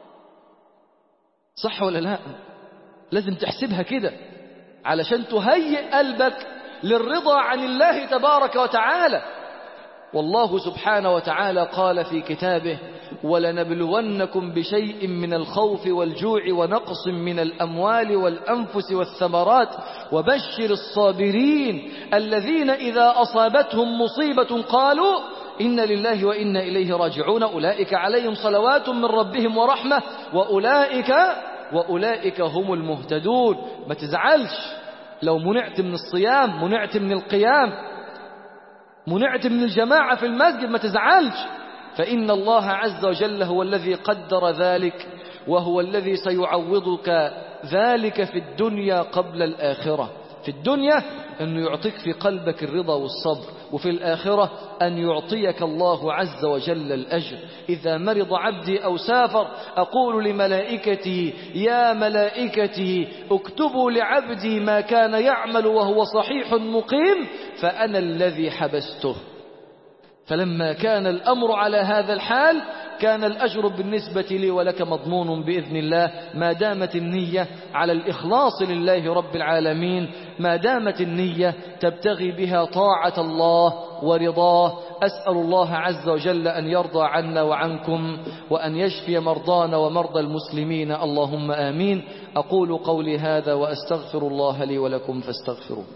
A: صح ولا لا لازم تحسبها كده علشان تهيئ قلبك للرضا عن الله تبارك وتعالى والله سبحانه وتعالى قال في كتابه ولنبلونكم بشيء من الخوف والجوع ونقص من الأموال والأنفس والثمرات وبشر الصابرين الذين إذا أصابتهم مصيبة قالوا إن لله وإنا إليه راجعون أولئك عليهم صلوات من ربهم ورحمة وأولئك وأولئك هم المهتدون ما تزعلش لو منعت من الصيام منعت من القيام منعت من الجماعة في المسجد ما تزعلش فإن الله عز وجل هو الذي قدر ذلك وهو الذي سيعوضك ذلك في الدنيا قبل الآخرة في الدنيا أنه يعطيك في قلبك الرضا والصبر وفي الآخرة أن يعطيك الله عز وجل الأجر إذا مرض عبدي أو سافر أقول لملائكته يا ملائكتي اكتبوا لعبدي ما كان يعمل وهو صحيح مقيم فأنا الذي حبسته فلما كان الأمر على هذا الحال كان الأجر بالنسبة لي ولك مضمون بإذن الله ما دامت النية على الإخلاص لله رب العالمين ما دامت النية تبتغي بها طاعة الله ورضاه أسأل الله عز وجل أن يرضى عنا وعنكم وأن يشفي مرضانا ومرضى المسلمين اللهم آمين أقول قولي هذا وأستغفر الله لي ولكم فاستغفروه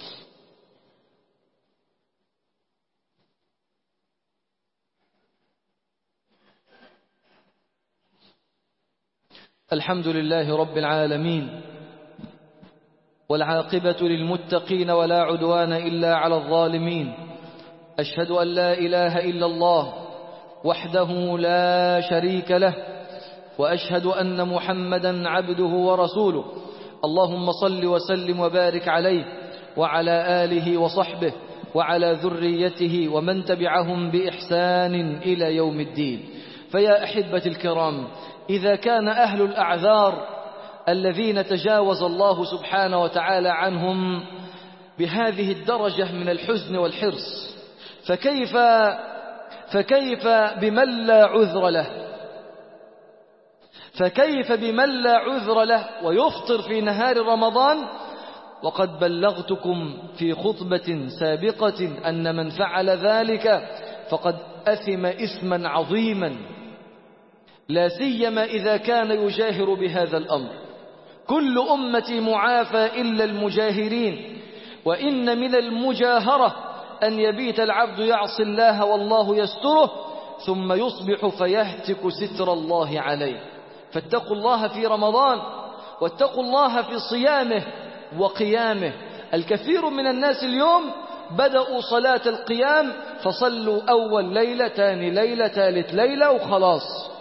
A: الحمد لله رب العالمين والعاقبة للمتقين ولا عدوان إلا على الظالمين أشهد أن لا إله إلا الله وحده لا شريك له وأشهد أن محمدا عبده ورسوله اللهم صل وسلم وبارك عليه وعلى آله وصحبه وعلى ذريته ومن تبعهم بإحسان إلى يوم الدين فيا أحبة الكرام إذا كان أهل الأعذار الذين تجاوز الله سبحانه وتعالى عنهم بهذه الدرجة من الحزن والحرص فكيف فكيف بمن لا عذر له فكيف بمن لا عذر له ويفطر في نهار رمضان وقد بلغتكم في خطبة سابقة أن من فعل ذلك فقد أثم إثما عظيما لا سيما إذا كان يجاهر بهذا الأمر كل أمتي معافى إلا المجاهرين وإن من المجاهرة أن يبيت العبد يعصي الله والله يستره ثم يصبح فيهتك ستر الله عليه فاتقوا الله في رمضان واتقوا الله في صيامه وقيامه الكثير من الناس اليوم بدأوا صلاة القيام فصلوا أول ليلة تاني ليلة ثالث ليلة وخلاص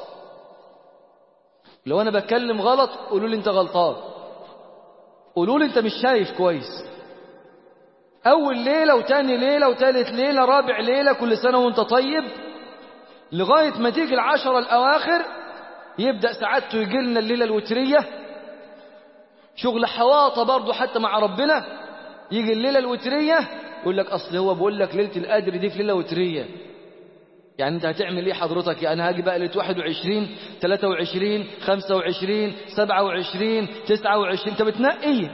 A: لو أنا بتكلم غلط قولوا لي أنت غلطان قولوا لي أنت مش شايف كويس أول ليلة وتاني ليلة وتالت ليلة رابع ليلة كل سنة وأنت طيب لغاية ما تيجي العشرة الأواخر يبدأ سعادته يجي لنا الليلة الوترية شغل حواطة برضه حتى مع ربنا يجي الليلة الوترية يقول لك أصل هو بقول لك ليلة القدر دي في ليلة وترية يعني أنت هتعمل إيه حضرتك يعني هاجي بقى ليلة 21 23 25 27 29 أنت بتنقي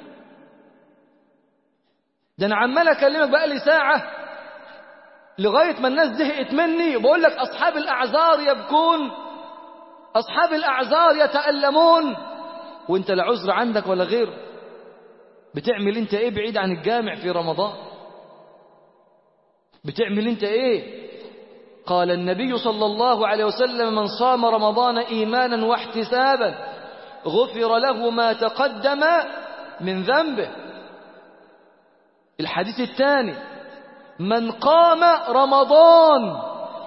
A: ده أنا عمال أكلمك بقى لي ساعة لغاية ما الناس زهقت مني بقول لك أصحاب الأعذار يبكون أصحاب الأعذار يتألمون وانت لا عذر عندك ولا غير بتعمل انت ايه بعيد عن الجامع في رمضان بتعمل انت ايه قال النبي صلى الله عليه وسلم من صام رمضان ايمانا واحتسابا غفر له ما تقدم من ذنبه الحديث الثاني من قام رمضان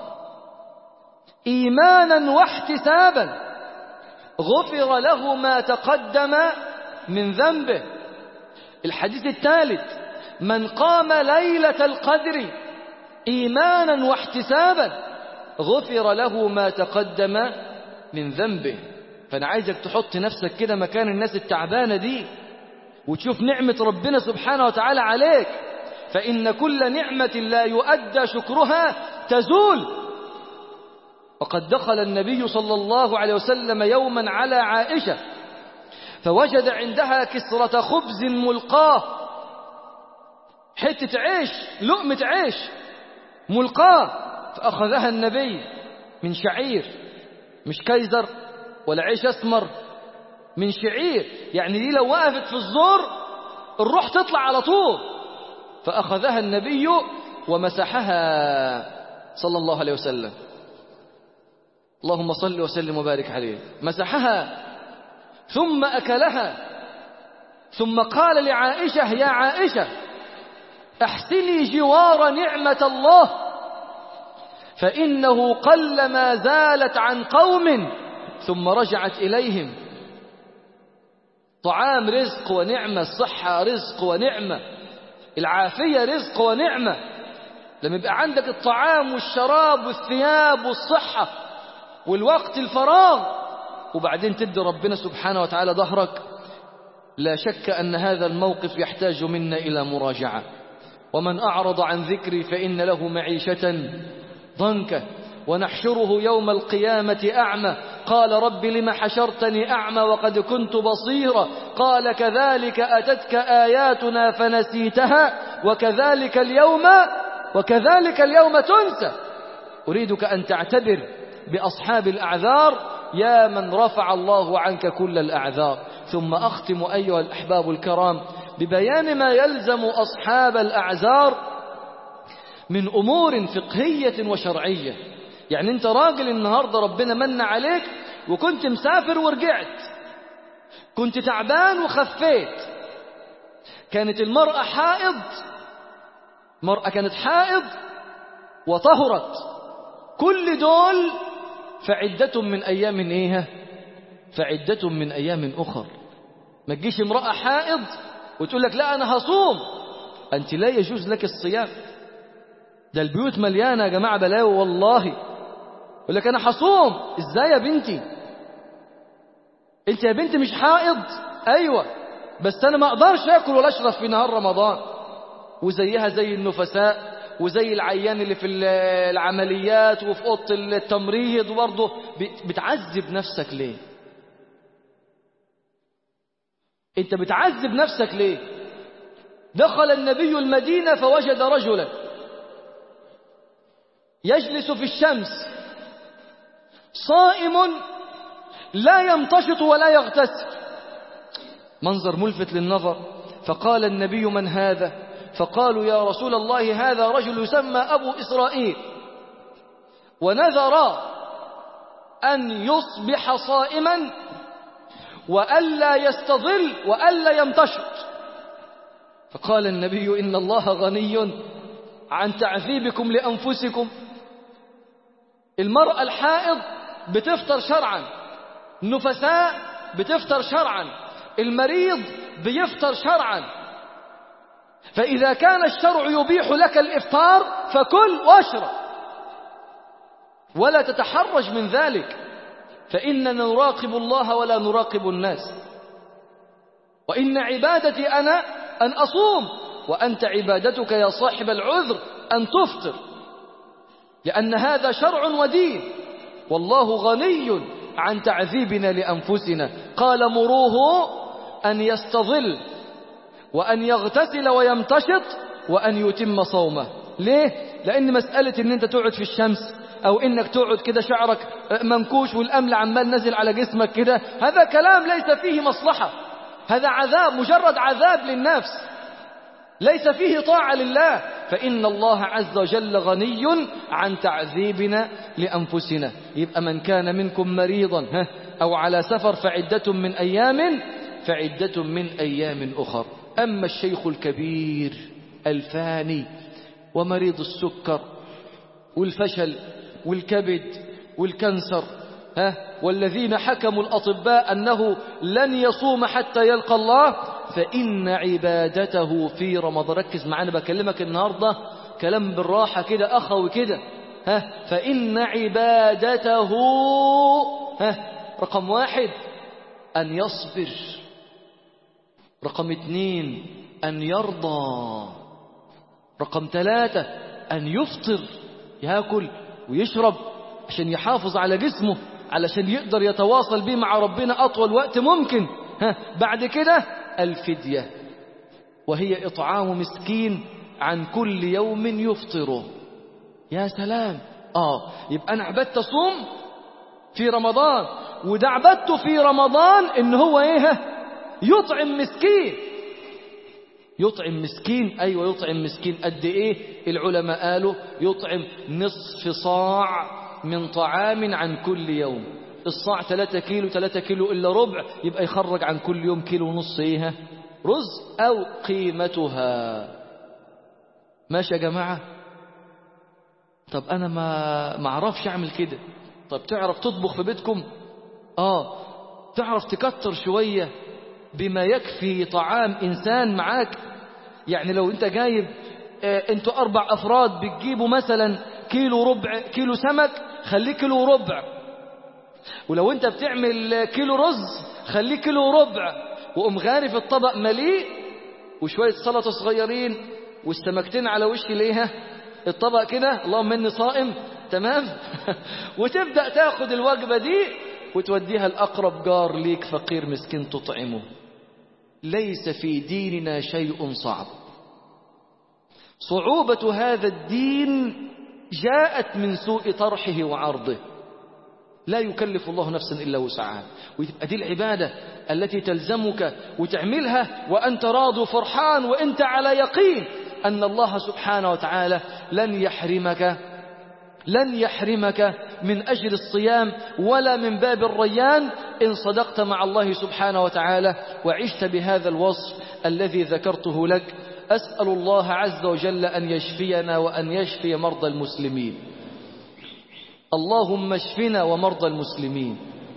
A: ايمانا واحتسابا غفر له ما تقدم من ذنبه الحديث الثالث من قام ليلة القدر إيمانا واحتسابا غفر له ما تقدم من ذنبه فأنا عايزك تحط نفسك كده مكان الناس التعبانة دي وتشوف نعمة ربنا سبحانه وتعالى عليك فإن كل نعمة لا يؤدى شكرها تزول وقد دخل النبي صلى الله عليه وسلم يوما على عائشة فوجد عندها كسرة خبز ملقاه حتة عيش لقمة عيش ملقاة فأخذها النبي من شعير مش كيزر ولا عيش أسمر من شعير يعني دي لو وقفت في الزور الروح تطلع على طول فأخذها النبي ومسحها صلى الله عليه وسلم اللهم صل وسلم وبارك عليه مسحها ثم أكلها ثم قال لعائشة يا عائشة احسني جوار نعمة الله فإنه قل ما زالت عن قوم ثم رجعت إليهم طعام رزق ونعمة الصحة رزق ونعمة العافية رزق ونعمة لما يبقى عندك الطعام والشراب والثياب والصحة والوقت الفراغ وبعدين تدي ربنا سبحانه وتعالى ظهرك لا شك أن هذا الموقف يحتاج منا إلى مراجعة ومن أعرض عن ذكري فإن له معيشة ضنكة ونحشره يوم القيامة أعمى قال رب لم حشرتني أعمى وقد كنت بصيرا قال كذلك أتتك آياتنا فنسيتها وكذلك اليوم وكذلك اليوم تنسى أريدك أن تعتبر بأصحاب الأعذار يا من رفع الله عنك كل الأعذار ثم أختم أيها الأحباب الكرام ببيان ما يلزم أصحاب الأعذار من أمور فقهية وشرعية يعني أنت راجل النهاردة ربنا من عليك وكنت مسافر ورجعت كنت تعبان وخفيت كانت المرأة حائض مرأة كانت حائض وطهرت كل دول فعدة من أيام إيه فعدة من أيام أخر ما تجيش امرأة حائض وتقول لك لا أنا هصوم أنت لا يجوز لك الصيام ده البيوت مليانة يا جماعة بلاوي والله يقول لك أنا هصوم إزاي يا بنتي أنت يا بنتي مش حائض أيوة بس أنا ما أقدرش أكل ولا أشرب في نهار رمضان وزيها زي النفساء وزي العيان اللي في العمليات وفي أوضة التمريض وبرضه بتعذب نفسك ليه انت بتعذب نفسك ليه دخل النبي المدينة فوجد رجلا يجلس في الشمس صائم لا يمتشط ولا يغتسل منظر ملفت للنظر فقال النبي من هذا فقالوا يا رسول الله هذا رجل يسمى أبو إسرائيل ونذر أن يصبح صائما وألا يستظل وألا يمتشط فقال النبي إن الله غني عن تعذيبكم لأنفسكم المرأة الحائض بتفطر شرعا النفساء بتفطر شرعا المريض بيفطر شرعا فإذا كان الشرع يبيح لك الإفطار فكل واشرب ولا تتحرج من ذلك فإننا نراقب الله ولا نراقب الناس وإن عبادتي أنا أن أصوم وأنت عبادتك يا صاحب العذر أن تفطر لأن هذا شرع ودين والله غني عن تعذيبنا لأنفسنا قال مروه أن يستظل وأن يغتسل ويمتشط وأن يتم صومه ليه؟ لأن مسألة أن أنت تقعد في الشمس أو إنك تقعد كده شعرك منكوش والأمل عمال نزل على جسمك كده هذا كلام ليس فيه مصلحة هذا عذاب مجرد عذاب للنفس ليس فيه طاعة لله فإن الله عز وجل غني عن تعذيبنا لأنفسنا يبقى من كان منكم مريضا أو على سفر فعدة من أيام فعدة من أيام أخر أما الشيخ الكبير الفاني ومريض السكر والفشل والكبد والكنسر ها والذين حكموا الأطباء أنه لن يصوم حتى يلقى الله فإن عبادته في رمضان ركز معانا بكلمك النهاردة كلام بالراحة كده أخوي كده ها فإن عبادته ها رقم واحد أن يصبر رقم اثنين أن يرضى رقم ثلاثة أن يفطر ياكل ويشرب عشان يحافظ على جسمه علشان يقدر يتواصل به مع ربنا أطول وقت ممكن ها بعد كده الفدية وهي إطعام مسكين عن كل يوم يفطره يا سلام آه يبقى أنا عبدت أصوم في رمضان وده عبدته في رمضان إن هو إيه يطعم مسكين يطعم مسكين أيوة يطعم مسكين قد إيه العلماء قالوا يطعم نصف صاع من طعام عن كل يوم الصاع 3 كيلو 3 كيلو إلا ربع يبقى يخرج عن كل يوم كيلو ونص إيه رز أو قيمتها ماشي يا جماعة طب أنا ما ما اعرفش أعمل كده طب تعرف تطبخ في بيتكم آه تعرف تكتر شوية بما يكفي طعام إنسان معاك يعني لو أنت جايب آه أنتوا أربع أفراد بتجيبوا مثلا كيلو ربع كيلو سمك خليه كيلو ربع ولو أنت بتعمل كيلو رز خليه كيلو ربع وقوم غارف الطبق مليء وشوية سلطة صغيرين والسمكتين على وش ليها الطبق كده اللهم اني صائم تمام وتبدأ تاخد الوجبة دي وتوديها الأقرب جار ليك فقير مسكين تطعمه ليس في ديننا شيء صعب صعوبة هذا الدين جاءت من سوء طرحه وعرضه لا يكلف الله نفسا إلا وسعها وتبقى دي العبادة التي تلزمك وتعملها وأنت راض وفرحان وأنت على يقين أن الله سبحانه وتعالى لن يحرمك لن يحرمك من أجر الصيام ولا من باب الريان إن صدقت مع الله سبحانه وتعالى وعشت بهذا الوصف الذي ذكرته لك أسأل الله عز وجل أن يشفينا وأن يشفي مرضى المسلمين اللهم اشفنا ومرضى المسلمين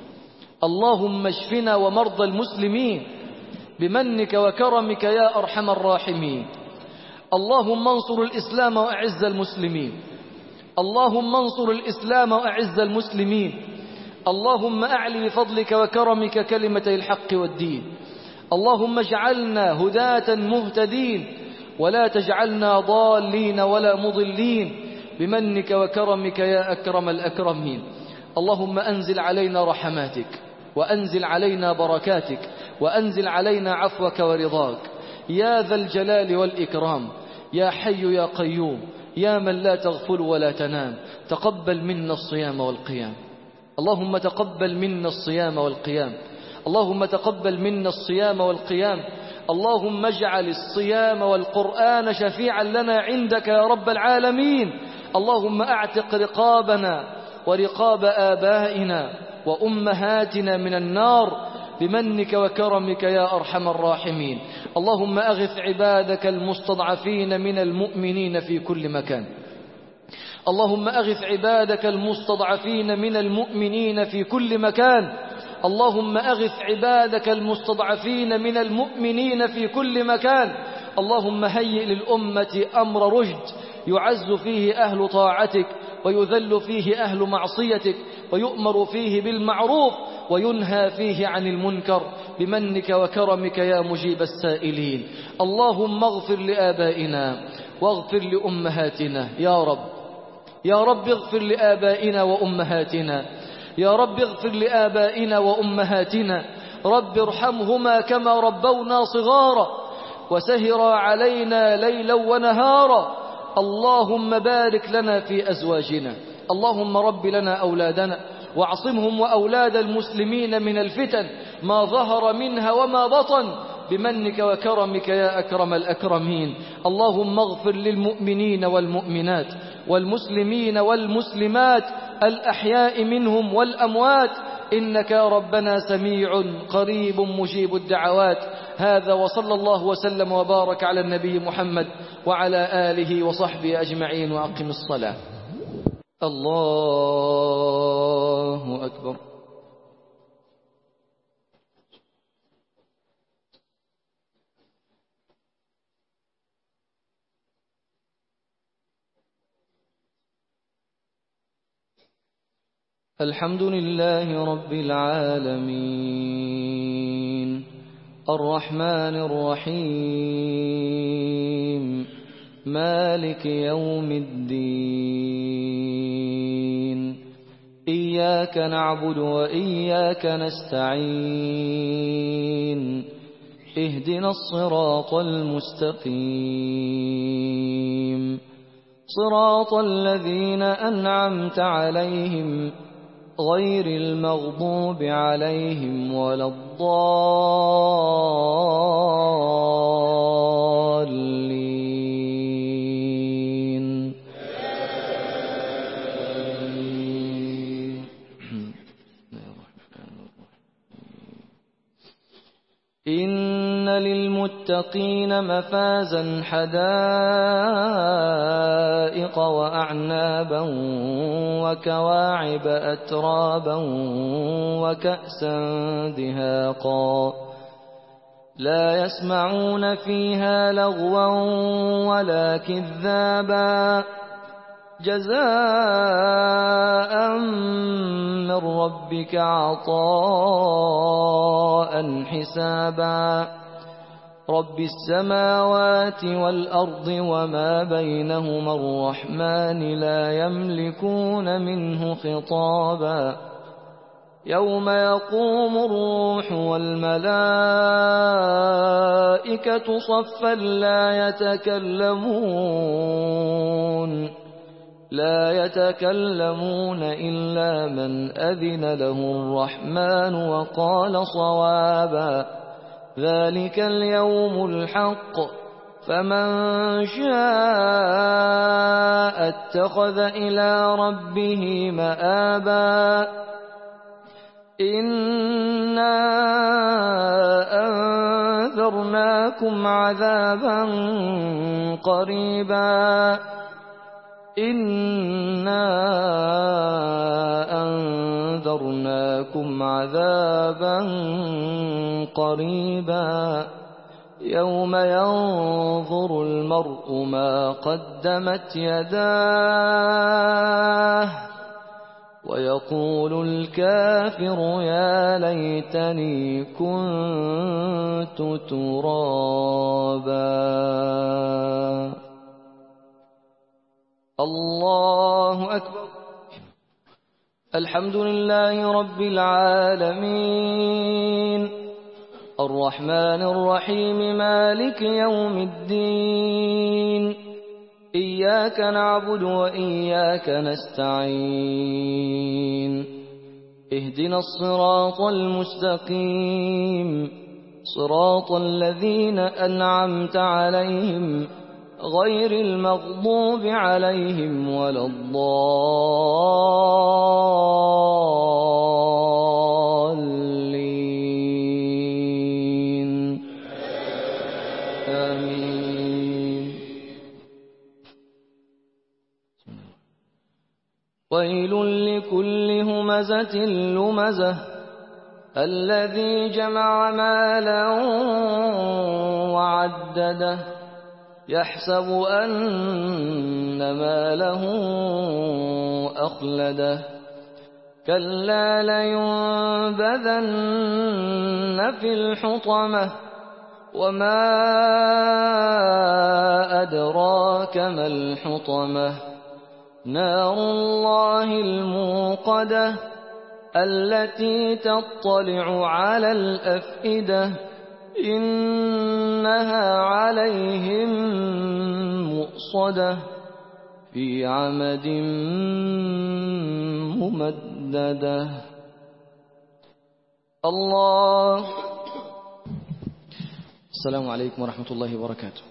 A: اللهم اشفنا ومرضى المسلمين بمنك وكرمك يا أرحم الراحمين اللهم انصر الإسلام وأعز المسلمين اللهم انصر الإسلام وأعز المسلمين اللهم أعلي بفضلك وكرمك كلمتي الحق والدين اللهم اجعلنا هداة مهتدين ولا تجعلنا ضالين ولا مضلين بمنك وكرمك يا أكرم الأكرمين اللهم أنزل علينا رحماتك وأنزل علينا بركاتك وأنزل علينا عفوك ورضاك يا ذا الجلال والإكرام يا حي يا قيوم يا من لا تغفل ولا تنام تقبل منا الصيام والقيام اللهم تقبل منا الصيام والقيام اللهم تقبل منا الصيام والقيام اللهم اجعل الصيام والقرآن شفيعا لنا عندك يا رب العالمين اللهم اعتق رقابنا ورقاب آبائنا وأمهاتنا من النار بمنك وكرمك يا أرحم الراحمين اللهم أغث عبادك المستضعفين من المؤمنين في كل مكان اللهم أغث عبادك المستضعفين من المؤمنين في كل مكان اللهم أغث عبادك المستضعفين من المؤمنين في كل مكان اللهم هيئ للأمة أمر رشد يعز فيه أهل طاعتك ويذل فيه أهل معصيتك ويؤمر فيه بالمعروف وينهى فيه عن المنكر بمنك وكرمك يا مجيب السائلين اللهم اغفر لآبائنا واغفر لأمهاتنا يا رب يا رب اغفر لآبائنا وأمهاتنا يا رب اغفر لآبائنا وأمهاتنا رب ارحمهما كما ربونا صغارا وسهرا علينا ليلا ونهارا اللهم بارك لنا في أزواجنا اللهم رب لنا أولادنا واعصمهم وأولاد المسلمين من الفتن ما ظهر منها وما بطن بمنك وكرمك يا أكرم الأكرمين اللهم اغفر للمؤمنين والمؤمنات والمسلمين والمسلمات الأحياء منهم والأموات إنك يا ربنا سميع قريب مجيب الدعوات هذا وصلى الله وسلم وبارك على النبي محمد وعلى آله وصحبه أجمعين وأقم الصلاة الله أكبر الحمد لله رب العالمين الرحمن الرحيم مالك يوم الدين إياك نعبد وإياك نستعين اهدنا الصراط المستقيم صراط الذين أنعمت عليهم غير المغضوب عليهم ولا الضالين إن للمتقين مفازا حدائق وأعنابا وكواعب أترابا وكأسا دهاقا لا يسمعون فيها لغوا ولا كذابا جزاء من ربك عطاء حسابا رب السماوات والأرض وما بينهما الرحمن لا يملكون منه خطابا يوم يقوم الروح والملائكة صفا لا يتكلمون لا يتكلمون إلا من أذن له الرحمن وقال صوابا ذلك اليوم الحق فمن شاء اتخذ إلى ربه مآبا إنا أنذرناكم عذابا قريبا إنا أنذرناكم عذابا قريبا يوم ينظر المرء ما قدمت يداه ويقول الكافر يا ليتني كنت ترابا الله أكبر الحمد لله رب العالمين الرحمن الرحيم مالك يوم الدين إياك نعبد وإياك نستعين اهدنا الصراط المستقيم صراط الذين أنعمت عليهم غير المغضوب عليهم ولا الضالين آمين ويل لكل همزة لمزة الذي جمع مالا وعدده يحسب أن ماله أخلده كلا لينبذن في الحطمة وما أدراك ما الحطمة نار الله الموقدة التي تطلع على الأفئدة إنها عليهم مؤصدة في عمد ممددة الله السلام عليكم ورحمة الله وبركاته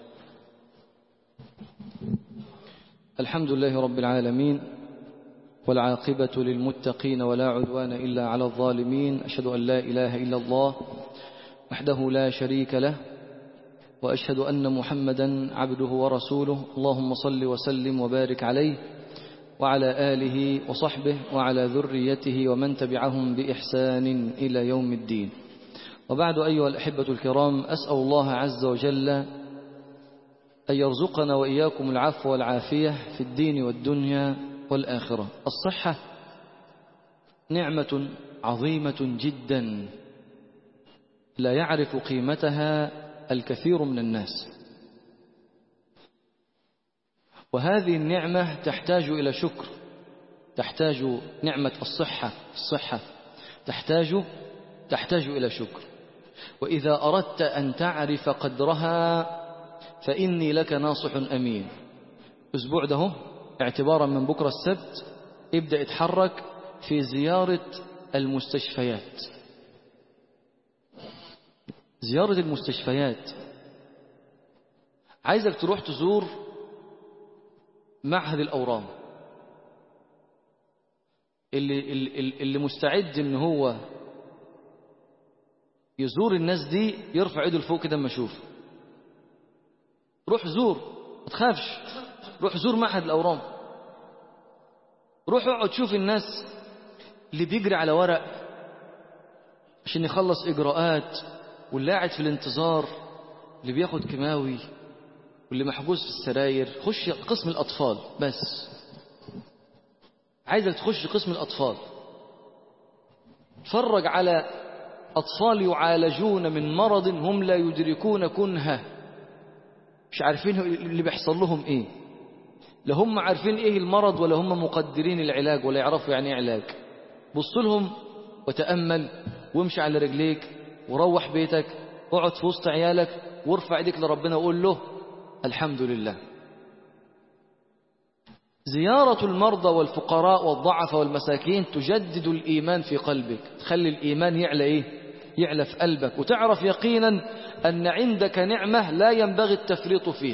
A: الحمد لله رب العالمين والعاقبة للمتقين ولا عدوان إلا على الظالمين أشهد أن لا إله إلا الله وحده لا شريك له وأشهد أن محمدا عبده ورسوله اللهم صل وسلم وبارك عليه وعلى آله وصحبه وعلى ذريته ومن تبعهم بإحسان إلى يوم الدين وبعد أيها الأحبة الكرام أسأل الله عز وجل أن يرزقنا وإياكم العفو والعافية في الدين والدنيا والآخرة الصحة نعمة عظيمة جدا لا يعرف قيمتها الكثير من الناس وهذه النعمة تحتاج إلى شكر تحتاج نعمة الصحة الصحة تحتاج تحتاج إلى شكر وإذا أردت أن تعرف قدرها فإني لك ناصح أمين أسبوع ده اعتبارا من بكرة السبت ابدأ اتحرك في زيارة المستشفيات زيارة المستشفيات عايزك تروح تزور معهد الأورام اللي, اللي, اللي مستعد ان هو يزور الناس دي يرفع ايده لفوق كده اما اشوف روح زور ما تخافش روح زور معهد الأورام روح اقعد شوف الناس اللي بيجري على ورق عشان يخلص إجراءات واللي قاعد في الانتظار اللي بياخد كيماوي واللي محجوز في السراير خش قسم الأطفال بس عايزك تخش قسم الأطفال فرج على أطفال يعالجون من مرض هم لا يدركون كنهه مش عارفين اللي بيحصل لهم ايه لا هم عارفين ايه المرض ولا هم مقدرين العلاج ولا يعرفوا يعني ايه علاج بص لهم وتأمل وامشي على رجليك وروح بيتك اقعد في وسط عيالك وارفع ايديك لربنا وقول له الحمد لله زيارة المرضى والفقراء والضعف والمساكين تجدد الإيمان في قلبك تخلي الإيمان يعلى إيه؟ يعلى في قلبك وتعرف يقينا أن عندك نعمة لا ينبغي التفريط فيها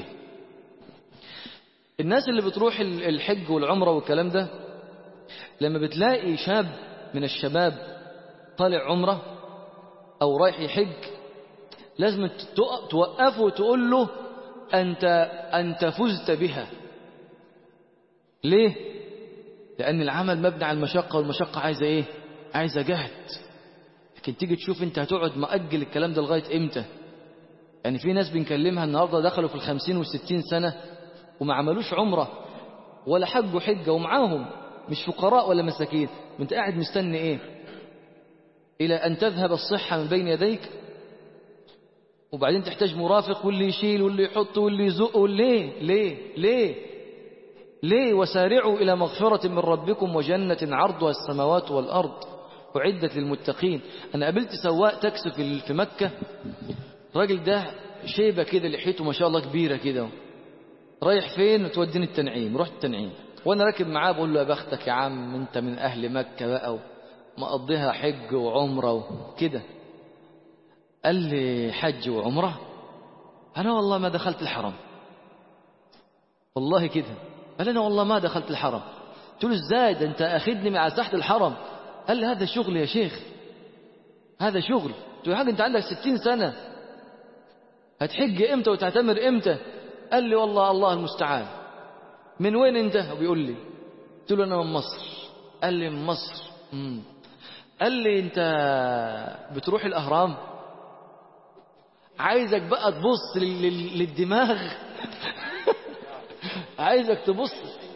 A: الناس اللي بتروح الحج والعمرة والكلام ده لما بتلاقي شاب من الشباب طالع عمرة أو رايح يحج لازم توقفه وتقول له أنت, أنت فزت بها ليه؟ لأن العمل مبني على المشقة والمشقة عايزة إيه؟ عايزة جهد لكن تيجي تشوف أنت هتقعد مأجل الكلام ده لغاية إمتى؟ يعني في ناس بنكلمها النهاردة دخلوا في الخمسين والستين سنة وما عملوش عمرة ولا حجوا حجة ومعاهم مش فقراء ولا مساكين وانت قاعد مستني ايه الى ان تذهب الصحة من بين يديك وبعدين تحتاج مرافق واللي يشيل واللي يحط واللي يزق ليه ليه ليه ليه وسارعوا إلى مغفرة من ربكم وجنة عرضها السماوات والأرض أعدت للمتقين أنا قابلت سواق تاكسي في مكة الراجل ده شيبة كده لحيته ما شاء الله كبيرة كده رايح فين توديني التنعيم رحت التنعيم وانا راكب معاه بقول له يا بختك يا عم انت من اهل مكة بقى ومقضيها حج وعمرة وكده قال لي حج وعمرة انا والله ما دخلت الحرم والله كده قال انا والله ما دخلت الحرم قلت له ازاي ده انت اخدني مع تحت الحرم قال لي هذا شغل يا شيخ هذا شغل قلت له حاجة انت عندك ستين سنة هتحج امتى وتعتمر امتى قال لي والله الله المستعان من وين انت بيقول لي قلت له انا من مصر قال لي من مصر مم. قال لي انت بتروح الاهرام عايزك بقى تبص للدماغ عايزك تبص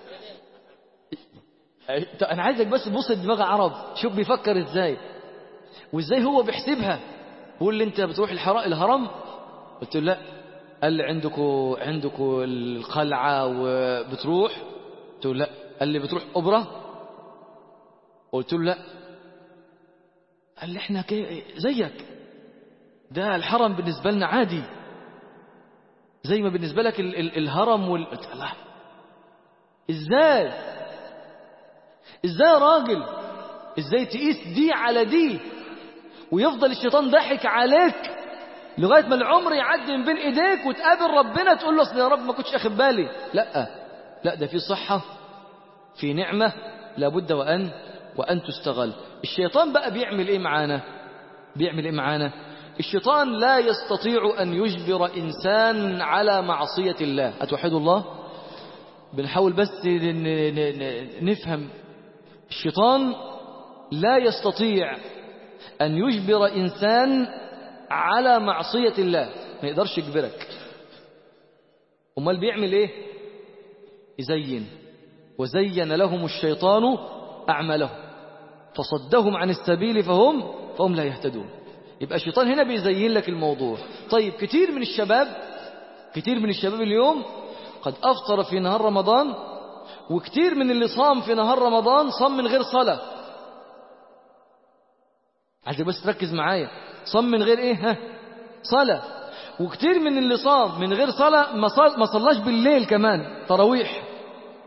A: انا عايزك بس تبص لدماغ عرب شوف بيفكر ازاي وازاي هو بيحسبها بيقول لي انت بتروح الهرم قلت له لا قال لي عندكم عندكم القلعة وبتروح قلت له لا قال لي بتروح أوبرا قلت له لا قال لي احنا زيك ده الحرم بالنسبة لنا عادي زي ما بالنسبة لك ال ال الهرم وال الله ازاي ازاي يا راجل ازاي تقيس دي على دي ويفضل الشيطان ضحك عليك لغاية ما العمر يعدي من بين ايديك وتقابل ربنا تقول له اصل يا رب ما كنتش اخد بالي لا لا ده في صحة في نعمة لابد وأن وأن تستغل الشيطان بقى بيعمل ايه معانا بيعمل ايه معانا الشيطان لا يستطيع أن يجبر إنسان على معصية الله أتوحد الله بنحاول بس نفهم الشيطان لا يستطيع أن يجبر إنسان على معصية الله ما يقدرش يجبرك امال بيعمل ايه يزين وزين لهم الشيطان أعمالهم فصدهم عن السبيل فهم فهم لا يهتدون يبقى الشيطان هنا بيزين لك الموضوع طيب كتير من الشباب كتير من الشباب اليوم قد أفطر في نهار رمضان وكتير من اللي صام في نهار رمضان صام من غير صلاة عايزك بس تركز معايا صام من غير ايه ها صلاة وكتير من اللي صام من غير صلاة ما, صل... ما صلاش بالليل كمان تراويح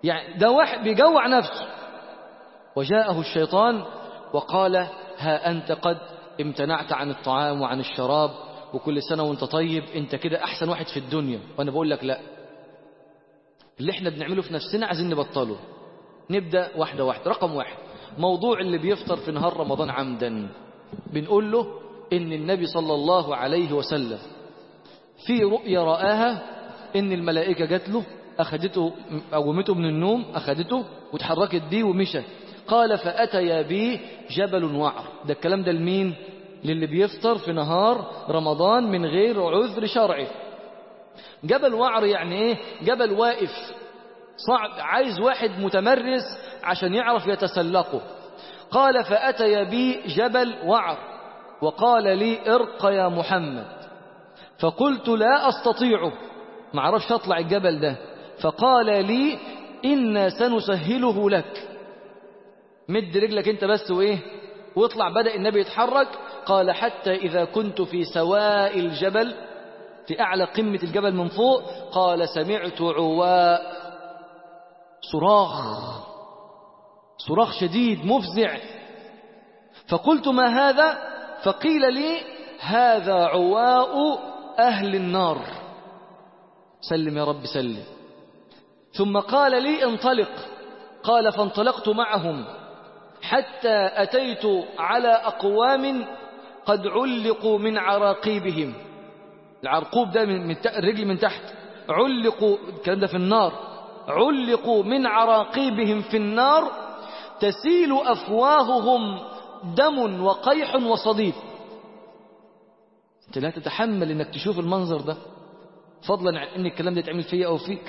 A: يعني ده واحد بيجوع نفسه وجاءه الشيطان وقال ها أنت قد امتنعت عن الطعام وعن الشراب وكل سنة وانت طيب انت كده أحسن واحد في الدنيا وأنا بقول لك لا اللي احنا بنعمله في نفسنا عايزين نبطله نبدأ واحدة واحدة رقم واحد موضوع اللي بيفطر في نهار رمضان عمدا بنقول له إن النبي صلى الله عليه وسلم في رؤيا رآها إن الملائكة جات له أخدته قومته من النوم أخدته وتحركت بيه ومشى قال فأتيا بي جبل وعر ده الكلام ده لمين للي بيفطر في نهار رمضان من غير عذر شرعي جبل وعر يعني ايه جبل واقف صعب عايز واحد متمرس عشان يعرف يتسلقه قال فأتي بي جبل وعر وقال لي ارق يا محمد فقلت لا أستطيع ما عرفش أطلع الجبل ده فقال لي إنا سنسهله لك مد رجلك انت بس وايه واطلع بدأ النبي يتحرك قال حتى إذا كنت في سواء الجبل في أعلى قمة الجبل من فوق قال سمعت عواء صراخ صراخ شديد مفزع فقلت ما هذا فقيل لي هذا عواء أهل النار سلم يا رب سلم ثم قال لي انطلق قال فانطلقت معهم حتى أتيت على أقوام قد علقوا من عراقيبهم العرقوب ده من, من الرجل من تحت علقوا الكلام ده في النار علقوا من عراقيبهم في النار تسيل أفواههم دم وقيح وصديد انت لا تتحمل انك تشوف المنظر ده فضلا عن ان الكلام ده يتعمل فيا او فيك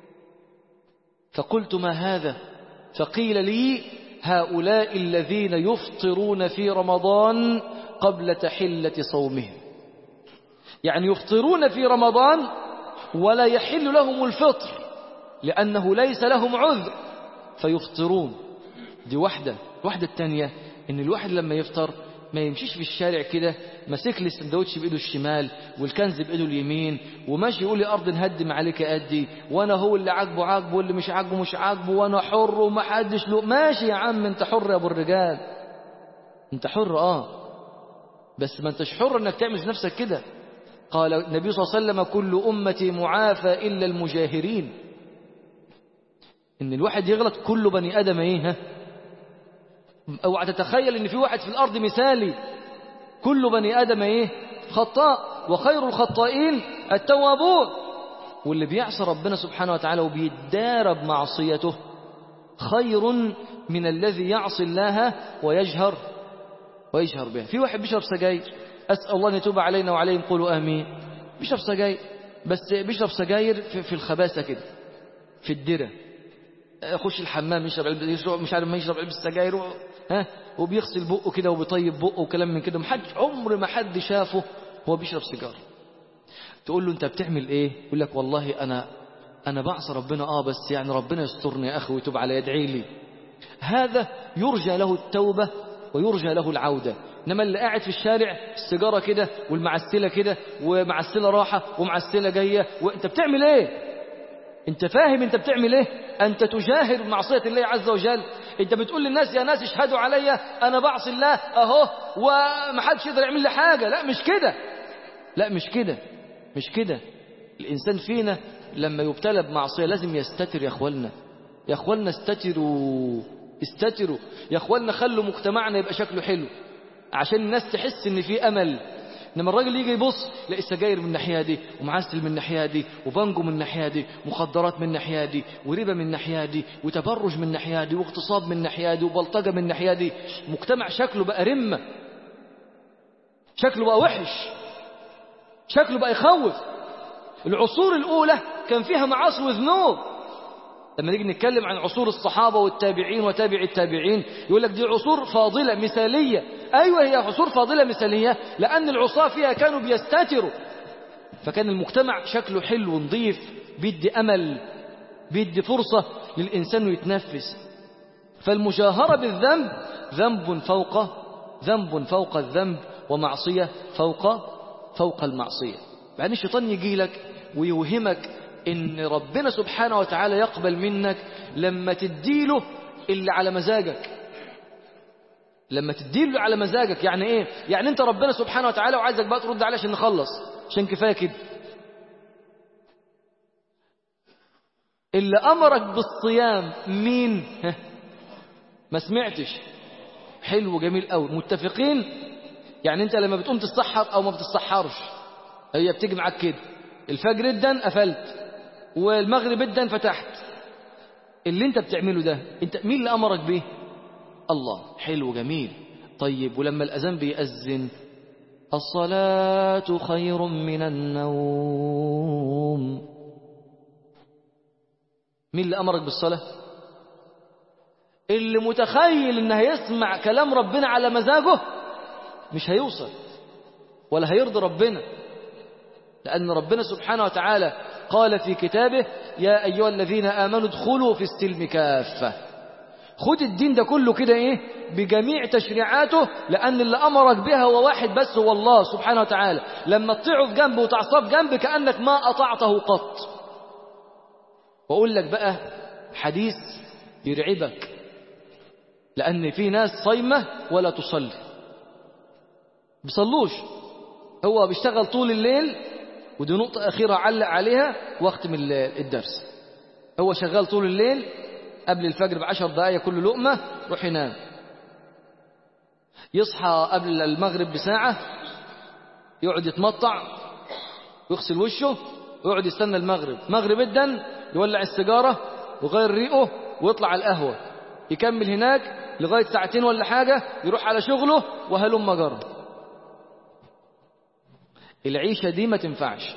A: فقلت ما هذا فقيل لي هؤلاء الذين يفطرون في رمضان قبل تحلة صومهم يعني يفطرون في رمضان ولا يحل لهم الفطر لأنه ليس لهم عذر فيفطرون دي واحدة واحدة التانية إن الواحد لما يفطر ما يمشيش في الشارع كده ماسك لي السندوتش بايده الشمال والكنز بايده اليمين وماشي يقول لي ارض نهدم عليك ادي وانا هو اللي عاجبه عاجبه واللي مش عاجبه مش عاجبه وانا حر وما حدش له ماشي يا عم انت حر يا ابو الرجال انت حر اه بس ما انتش حر انك تعمل نفسك كده قال النبي صلى الله عليه وسلم كل امتي معافى الا المجاهرين ان الواحد يغلط كل بني ادم ايه ها اوعى تتخيل ان في واحد في الارض مثالي كل بني ادم ايه خطاء وخير الخطائين التوابون واللي بيعصى ربنا سبحانه وتعالى وبيتدارى بمعصيته خير من الذي يعصي الله ويجهر ويجهر بها في واحد بيشرب سجاير اسال الله ان يتوب علينا وعليهم قولوا امين بيشرب سجاير بس بيشرب سجاير في, في الخباثه كده في الدره يخش الحمام يشرب علبة يشرب مش عارف ما يشرب علبة السجاير ها وبيغسل بقه كده وبيطيب بقه وكلام من كده محدش عمر ما حد شافه هو بيشرب سيجاره تقول له انت بتعمل ايه يقول لك والله انا انا بعصى ربنا اه بس يعني ربنا يسترني يا اخي ويتوب علي يدعي لي هذا يرجى له التوبه ويرجى له العوده انما اللي قاعد في الشارع السيجاره كده والمعسله كده ومعسله راحه ومعسله جايه وانت بتعمل ايه انت فاهم انت بتعمل ايه انت تجاهر بمعصيه الله عز وجل انت بتقول للناس يا ناس اشهدوا عليا انا بعصي الله اهو ومحدش يقدر يعمل لي حاجه لا مش كده لا مش كده مش كده الانسان فينا لما يبتلى بمعصيه لازم يستتر يا اخواننا يا اخواننا استتروا استتروا يا اخواننا خلوا مجتمعنا يبقى شكله حلو عشان الناس تحس ان في امل لما الراجل يجي يبص يلاقي السجاير من الناحيه دي ومعسل من الناحيه دي وبانجو من الناحيه دي مخدرات من الناحيه دي وربا من الناحيه دي وتبرج من الناحيه دي واغتصاب من الناحيه دي وبلطجه من الناحيه دي مجتمع شكله بقى رمه شكله بقى وحش شكله بقى يخوف العصور الاولى كان فيها معاصي وذنوب لما نيجي نتكلم عن عصور الصحابة والتابعين وتابع التابعين يقول لك دي عصور فاضلة مثالية أيوة هي عصور فاضلة مثالية لأن العصاة فيها كانوا بيستتروا فكان المجتمع شكله حلو ونظيف بيدي أمل بيدي فرصة للإنسان يتنفس فالمجاهرة بالذنب ذنب فوق ذنب فوق الذنب ومعصية فوق فوق المعصية بعدين الشيطان يجي لك ويوهمك إن ربنا سبحانه وتعالى يقبل منك لما تديله اللي على مزاجك لما تديله على مزاجك يعني ايه يعني انت ربنا سبحانه وتعالى وعايزك بقى ترد عليه عشان نخلص عشان كفايه كده اللي امرك بالصيام مين ها؟ ما سمعتش حلو جميل قوي متفقين يعني انت لما بتقوم تتسحر او ما بتتسحرش هي بتيجي معاك كده الفجر ادن قفلت والمغرب ادن فتحت اللي انت بتعمله ده انت مين اللي امرك بيه الله حلو جميل طيب ولما الاذان بيأذن الصلاة خير من النوم مين اللي امرك بالصلاة اللي متخيل انه هيسمع كلام ربنا على مزاجه مش هيوصل ولا هيرضي ربنا لأن ربنا سبحانه وتعالى قال في كتابه يا أيها الذين آمنوا ادخلوا في السلم كافة خد الدين ده كله كده إيه بجميع تشريعاته لأن اللي أمرك بها هو واحد بس هو الله سبحانه وتعالى لما تطيعه في جنبه وتعصاه في جنب كأنك ما أطعته قط وأقول لك بقى حديث يرعبك لأن في ناس صايمة ولا تصلي بيصلوش هو بيشتغل طول الليل ودي نقطة أخيرة علق عليها واختم الدرس هو شغال طول الليل قبل الفجر بعشر دقايق كل لقمة روح ينام يصحى قبل المغرب بساعة يقعد يتمطع ويغسل وشه ويقعد يستنى المغرب مغرب الدن يولع السيجارة ويغير ريقه ويطلع على القهوة يكمل هناك لغاية ساعتين ولا حاجة يروح على شغله وهلم جرب العيشة دي ما تنفعش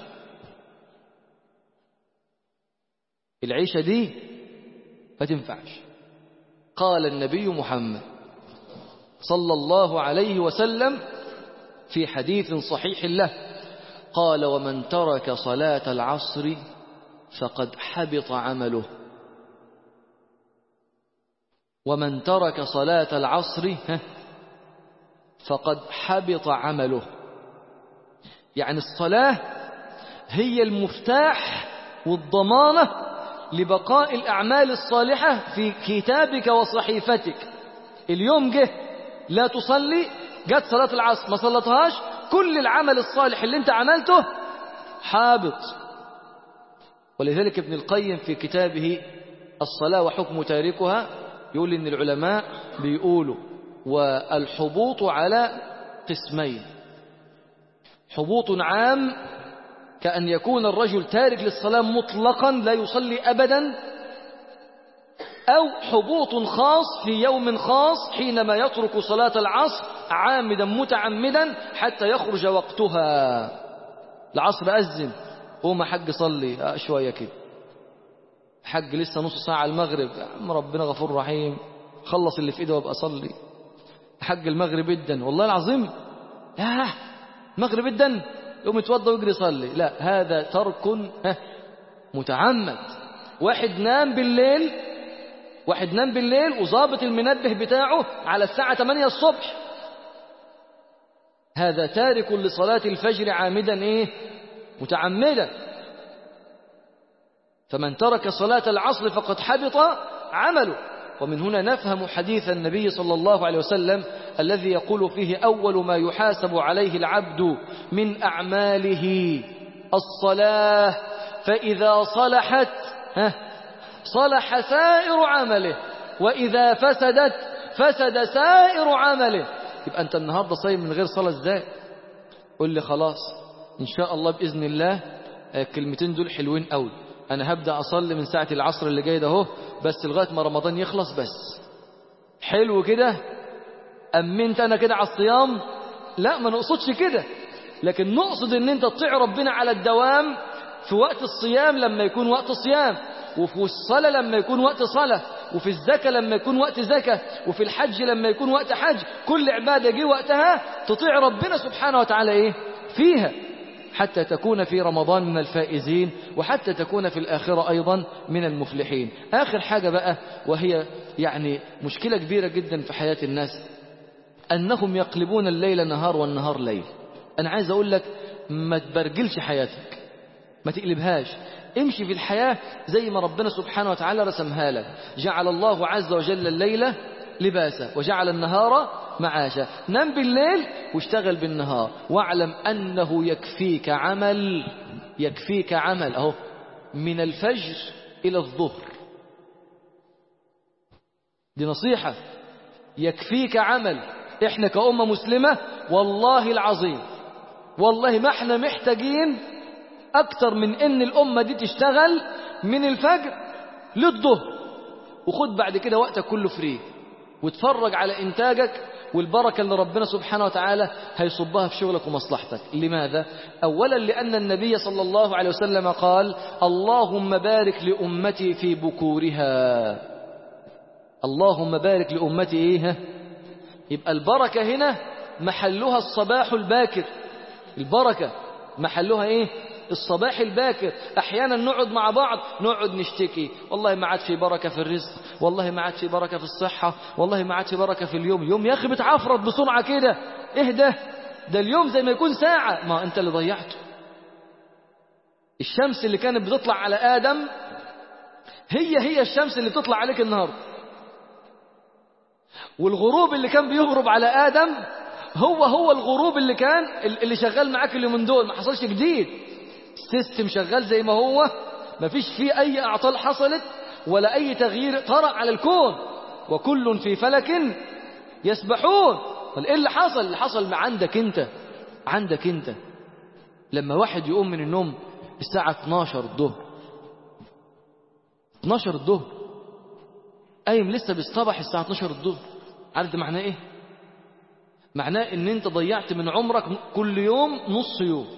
A: العيشة دي ما تنفعش قال النبي محمد صلى الله عليه وسلم في حديث صحيح له قال ومن ترك صلاة العصر فقد حبط عمله ومن ترك صلاة العصر فقد حبط عمله يعني الصلاة هي المفتاح والضمانة لبقاء الأعمال الصالحة في كتابك وصحيفتك اليوم جه لا تصلي جت صلاة العصر ما صلتهاش كل العمل الصالح اللي انت عملته حابط ولذلك ابن القيم في كتابه الصلاة وحكم تاركها يقول إن العلماء بيقولوا والحبوط على قسمين حبوط عام كأن يكون الرجل تارك للصلاة مطلقا لا يصلي أبدا أو حبوط خاص في يوم خاص حينما يترك صلاة العصر عامدا متعمدا حتى يخرج وقتها العصر أذن قوم حج صلي شوية كده حج لسه نص ساعة المغرب يا عم ربنا غفور رحيم خلص اللي في ايده وابقى صلي حج المغرب جدا والله العظيم ياه مغرب جدا يقوم يتوضى ويجري يصلي لا هذا ترك متعمد واحد نام بالليل واحد نام بالليل وظابط المنبه بتاعه على الساعة 8 الصبح هذا تارك لصلاة الفجر عامدا ايه متعمدا فمن ترك صلاة العصر فقد حبط عمله ومن هنا نفهم حديث النبي صلى الله عليه وسلم الذي يقول فيه أول ما يحاسب عليه العبد من أعماله الصلاة فإذا صلحت صلح سائر عمله وإذا فسدت فسد سائر عمله يبقى أنت النهاردة صايم من غير صلاة ازاي قل لي خلاص إن شاء الله بإذن الله الكلمتين دول حلوين قوي أنا هبدأ أصلي من ساعة العصر اللي جاي ده اهو بس لغاية ما رمضان يخلص بس حلو كده أمنت أنا كده على الصيام لا ما نقصدش كده لكن نقصد ان انت تطيع ربنا على الدوام في وقت الصيام لما يكون وقت صيام وفي الصلاة لما يكون وقت صلاة وفي الزكاة لما يكون وقت زكاة وفي الحج لما يكون وقت حج كل عبادة جه وقتها تطيع ربنا سبحانه وتعالى ايه فيها حتى تكون في رمضان من الفائزين وحتى تكون في الآخرة أيضا من المفلحين آخر حاجة بقى وهي يعني مشكلة كبيرة جدا في حياة الناس أنهم يقلبون الليل نهار والنهار ليل أنا عايز أقول لك ما تبرجلش حياتك ما تقلبهاش امشي في الحياة زي ما ربنا سبحانه وتعالى رسمها لك جعل الله عز وجل الليلة لباسا وجعل النهار معاشا نام بالليل واشتغل بالنهار واعلم أنه يكفيك عمل يكفيك عمل أهو من الفجر إلى الظهر دي نصيحة يكفيك عمل احنا كأمة مسلمة والله العظيم والله ما احنا محتاجين اكتر من ان الامة دي تشتغل من الفجر للظهر وخد بعد كده وقتك كله فري واتفرج على انتاجك والبركة اللي ربنا سبحانه وتعالى هيصبها في شغلك ومصلحتك لماذا؟ أولا لأن النبي صلى الله عليه وسلم قال اللهم بارك لأمتي في بكورها اللهم بارك لأمتي إيه يبقى البركة هنا محلها الصباح الباكر البركة محلها إيه الصباح الباكر احيانا نقعد مع بعض نقعد نشتكي والله ما عاد في بركه في الرزق والله ما عاد في بركه في الصحه والله ما عاد في بركه في اليوم يوم يا اخي بتعفرط بسرعه كده اهدى ده اليوم زي ما يكون ساعه ما انت اللي ضيعته الشمس اللي كانت بتطلع على ادم هي هي الشمس اللي بتطلع عليك النهارده والغروب اللي كان بيغرب على ادم هو هو الغروب اللي كان اللي شغال معاك اليومين دول ما حصلش جديد السيستم شغال زي ما هو ما فيش فيه أي أعطال حصلت ولا أي تغيير طرأ على الكون وكل في فلك يسبحون قال إيه اللي حصل اللي حصل مع عندك أنت عندك أنت لما واحد يقوم من النوم الساعة 12 الظهر 12 الظهر قايم لسه بيصطبح الساعة 12 الظهر عارف ده معناه ايه معناه ان انت ضيعت من عمرك كل يوم نص يوم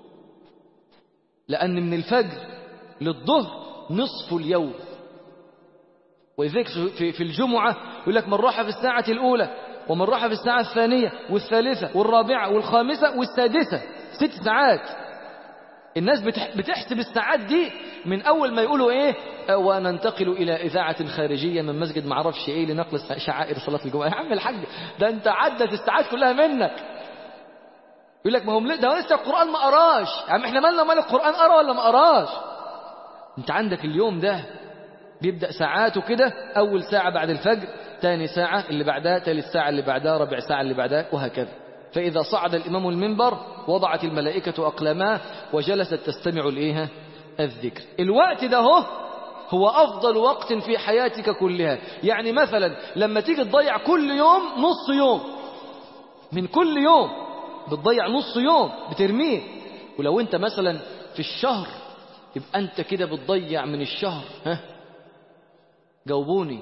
A: لأن من الفجر للظهر نصف اليوم ولذلك في, في الجمعة يقول لك من راح في الساعة الأولى ومن راح في الساعة الثانية والثالثة والرابعة والخامسة والسادسة ست ساعات الناس بتحسب الساعات دي من أول ما يقولوا إيه وننتقل إلى إذاعة خارجية من مسجد معرفش إيه لنقل شعائر صلاة الجمعة يا عم الحاج ده أنت عدت الساعات كلها منك يقول لك ما هم ده لسه القرآن ما قراش يا عم احنا مالنا مال القرآن قرا ولا ما قراش انت عندك اليوم ده بيبدأ ساعاته كده أول ساعة بعد الفجر ثاني ساعة اللي بعدها ثالث ساعة اللي بعدها ربع ساعة اللي بعدها وهكذا فإذا صعد الإمام المنبر وضعت الملائكة أقلامها وجلست تستمع الإيه الذكر الوقت ده هو هو أفضل وقت في حياتك كلها يعني مثلا لما تيجي تضيع كل يوم نص يوم من كل يوم بتضيع نص يوم بترميه ولو انت مثلا في الشهر يبقى انت كده بتضيع من الشهر ها جاوبوني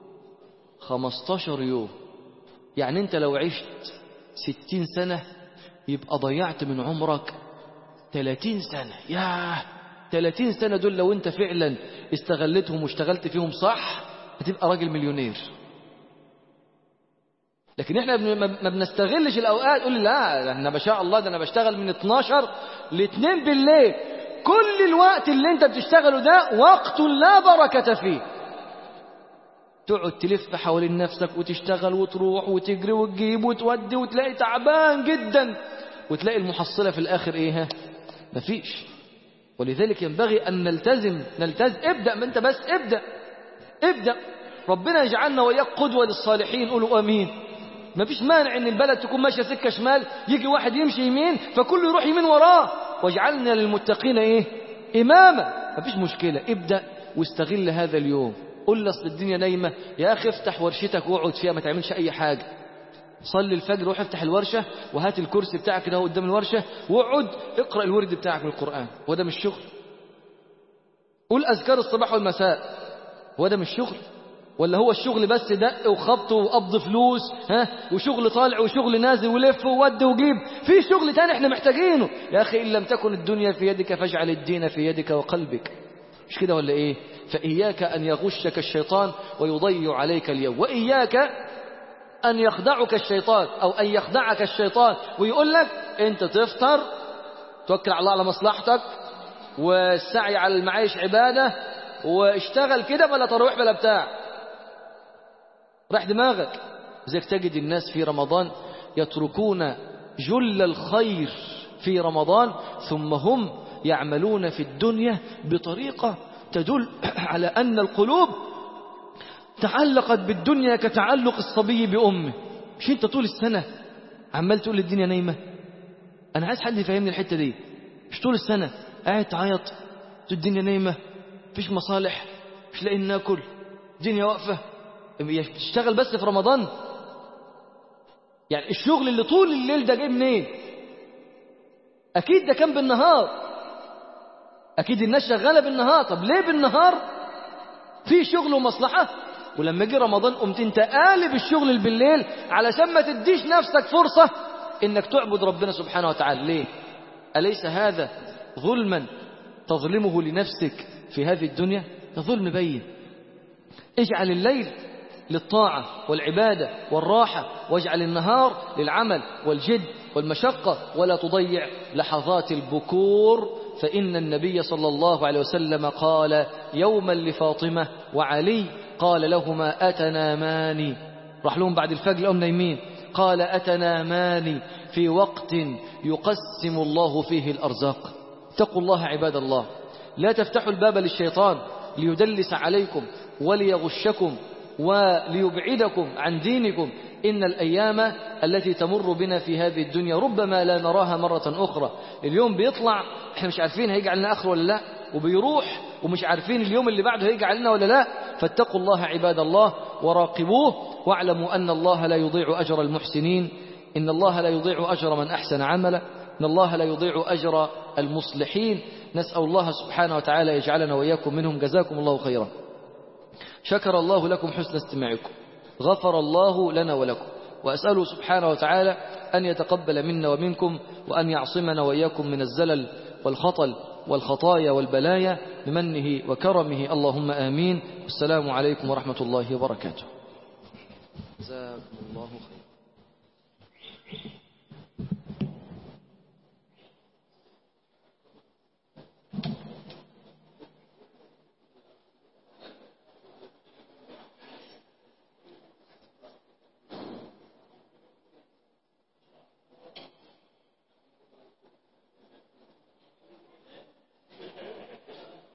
A: 15 يوم يعني انت لو عشت 60 سنة يبقى ضيعت من عمرك 30 سنة ياه 30 سنة دول لو انت فعلا استغلتهم واشتغلت فيهم صح هتبقى راجل مليونير لكن احنا ما بنستغلش الاوقات تقول لا احنا ما شاء الله ده انا بشتغل من 12 ل 2 بالليل كل الوقت اللي انت بتشتغله ده وقت لا بركة فيه تقعد تلف حوالين نفسك وتشتغل وتروح وتجري وتجيب وتودي وتلاقي تعبان جدا وتلاقي المحصلة في الآخر ايه ها مفيش ولذلك ينبغي أن نلتزم نلتزم ابدأ ما انت بس ابدأ ابدأ ربنا يجعلنا وإياك قدوة للصالحين قولوا أمين ما فيش مانع ان البلد تكون ماشيه سكه شمال يجي واحد يمشي يمين فكله يروح يمين وراه واجعلنا للمتقين ايه اماما ما فيش مشكله ابدا واستغل هذا اليوم قل اصل الدنيا نايمه يا اخي افتح ورشتك واقعد فيها ما تعملش اي حاجه صلي الفجر روح افتح الورشه وهات الكرسي بتاعك كده قدام الورشه واقعد اقرا الورد بتاعك من القران وده مش شغل قول اذكار الصباح والمساء وده مش شغل ولا هو الشغل بس دق وخبط وقبض فلوس ها وشغل طالع وشغل نازل ولف وود وجيب في شغل تاني احنا محتاجينه يا اخي ان لم تكن الدنيا في يدك فاجعل الدين في يدك وقلبك مش كده ولا ايه فاياك ان يغشك الشيطان ويضيع عليك اليوم واياك ان يخدعك الشيطان او ان يخدعك الشيطان ويقول لك انت تفطر توكل على الله على مصلحتك والسعي على المعايش عباده واشتغل كده بلا ترويح بلا بتاع راح دماغك زيك تجد الناس في رمضان يتركون جل الخير في رمضان ثم هم يعملون في الدنيا بطريقة تدل على أن القلوب تعلقت بالدنيا كتعلق الصبي بأمه مش انت طول السنة عمال تقول الدنيا نايمة أنا عايز حد يفهمني الحتة دي مش طول السنة قاعد تعيط تقول الدنيا نايمة مفيش مصالح مش لاقيين ناكل الدنيا واقفة تشتغل بس في رمضان يعني الشغل اللي طول الليل ده جاي منين أكيد ده كان بالنهار أكيد الناس شغالة بالنهار طب ليه بالنهار في شغل ومصلحة ولما جه رمضان قمت انت قالب الشغل اللي بالليل علشان ما تديش نفسك فرصة انك تعبد ربنا سبحانه وتعالى ليه أليس هذا ظلما تظلمه لنفسك في هذه الدنيا ده ظلم بين اجعل الليل للطاعة والعبادة والراحة واجعل النهار للعمل والجد والمشقة ولا تضيع لحظات البكور فإن النبي صلى الله عليه وسلم قال يوما لفاطمة وعلي قال لهما أتنامان راح لهم بعد الفجر لهم نايمين قال أتنامان في وقت يقسم الله فيه الأرزاق اتقوا الله عباد الله لا تفتحوا الباب للشيطان ليدلس عليكم وليغشكم وليبعدكم عن دينكم إن الأيام التي تمر بنا في هذه الدنيا ربما لا نراها مرة أخرى اليوم بيطلع احنا مش عارفين هيجي علينا آخر ولا لا وبيروح ومش عارفين اليوم اللي بعده هيجي علينا ولا لا فاتقوا الله عباد الله وراقبوه واعلموا أن الله لا يضيع أجر المحسنين إن الله لا يضيع أجر من أحسن عملا إن الله لا يضيع أجر المصلحين نسأل الله سبحانه وتعالى يجعلنا وإياكم منهم جزاكم الله خيرا شكر الله لكم حسن استماعكم غفر الله لنا ولكم وأسأله سبحانه وتعالى أن يتقبل منا ومنكم وأن يعصمنا وإياكم من الزلل والخطل والخطايا والبلايا بمنه وكرمه اللهم آمين والسلام عليكم ورحمة الله وبركاته جزاكم الله خير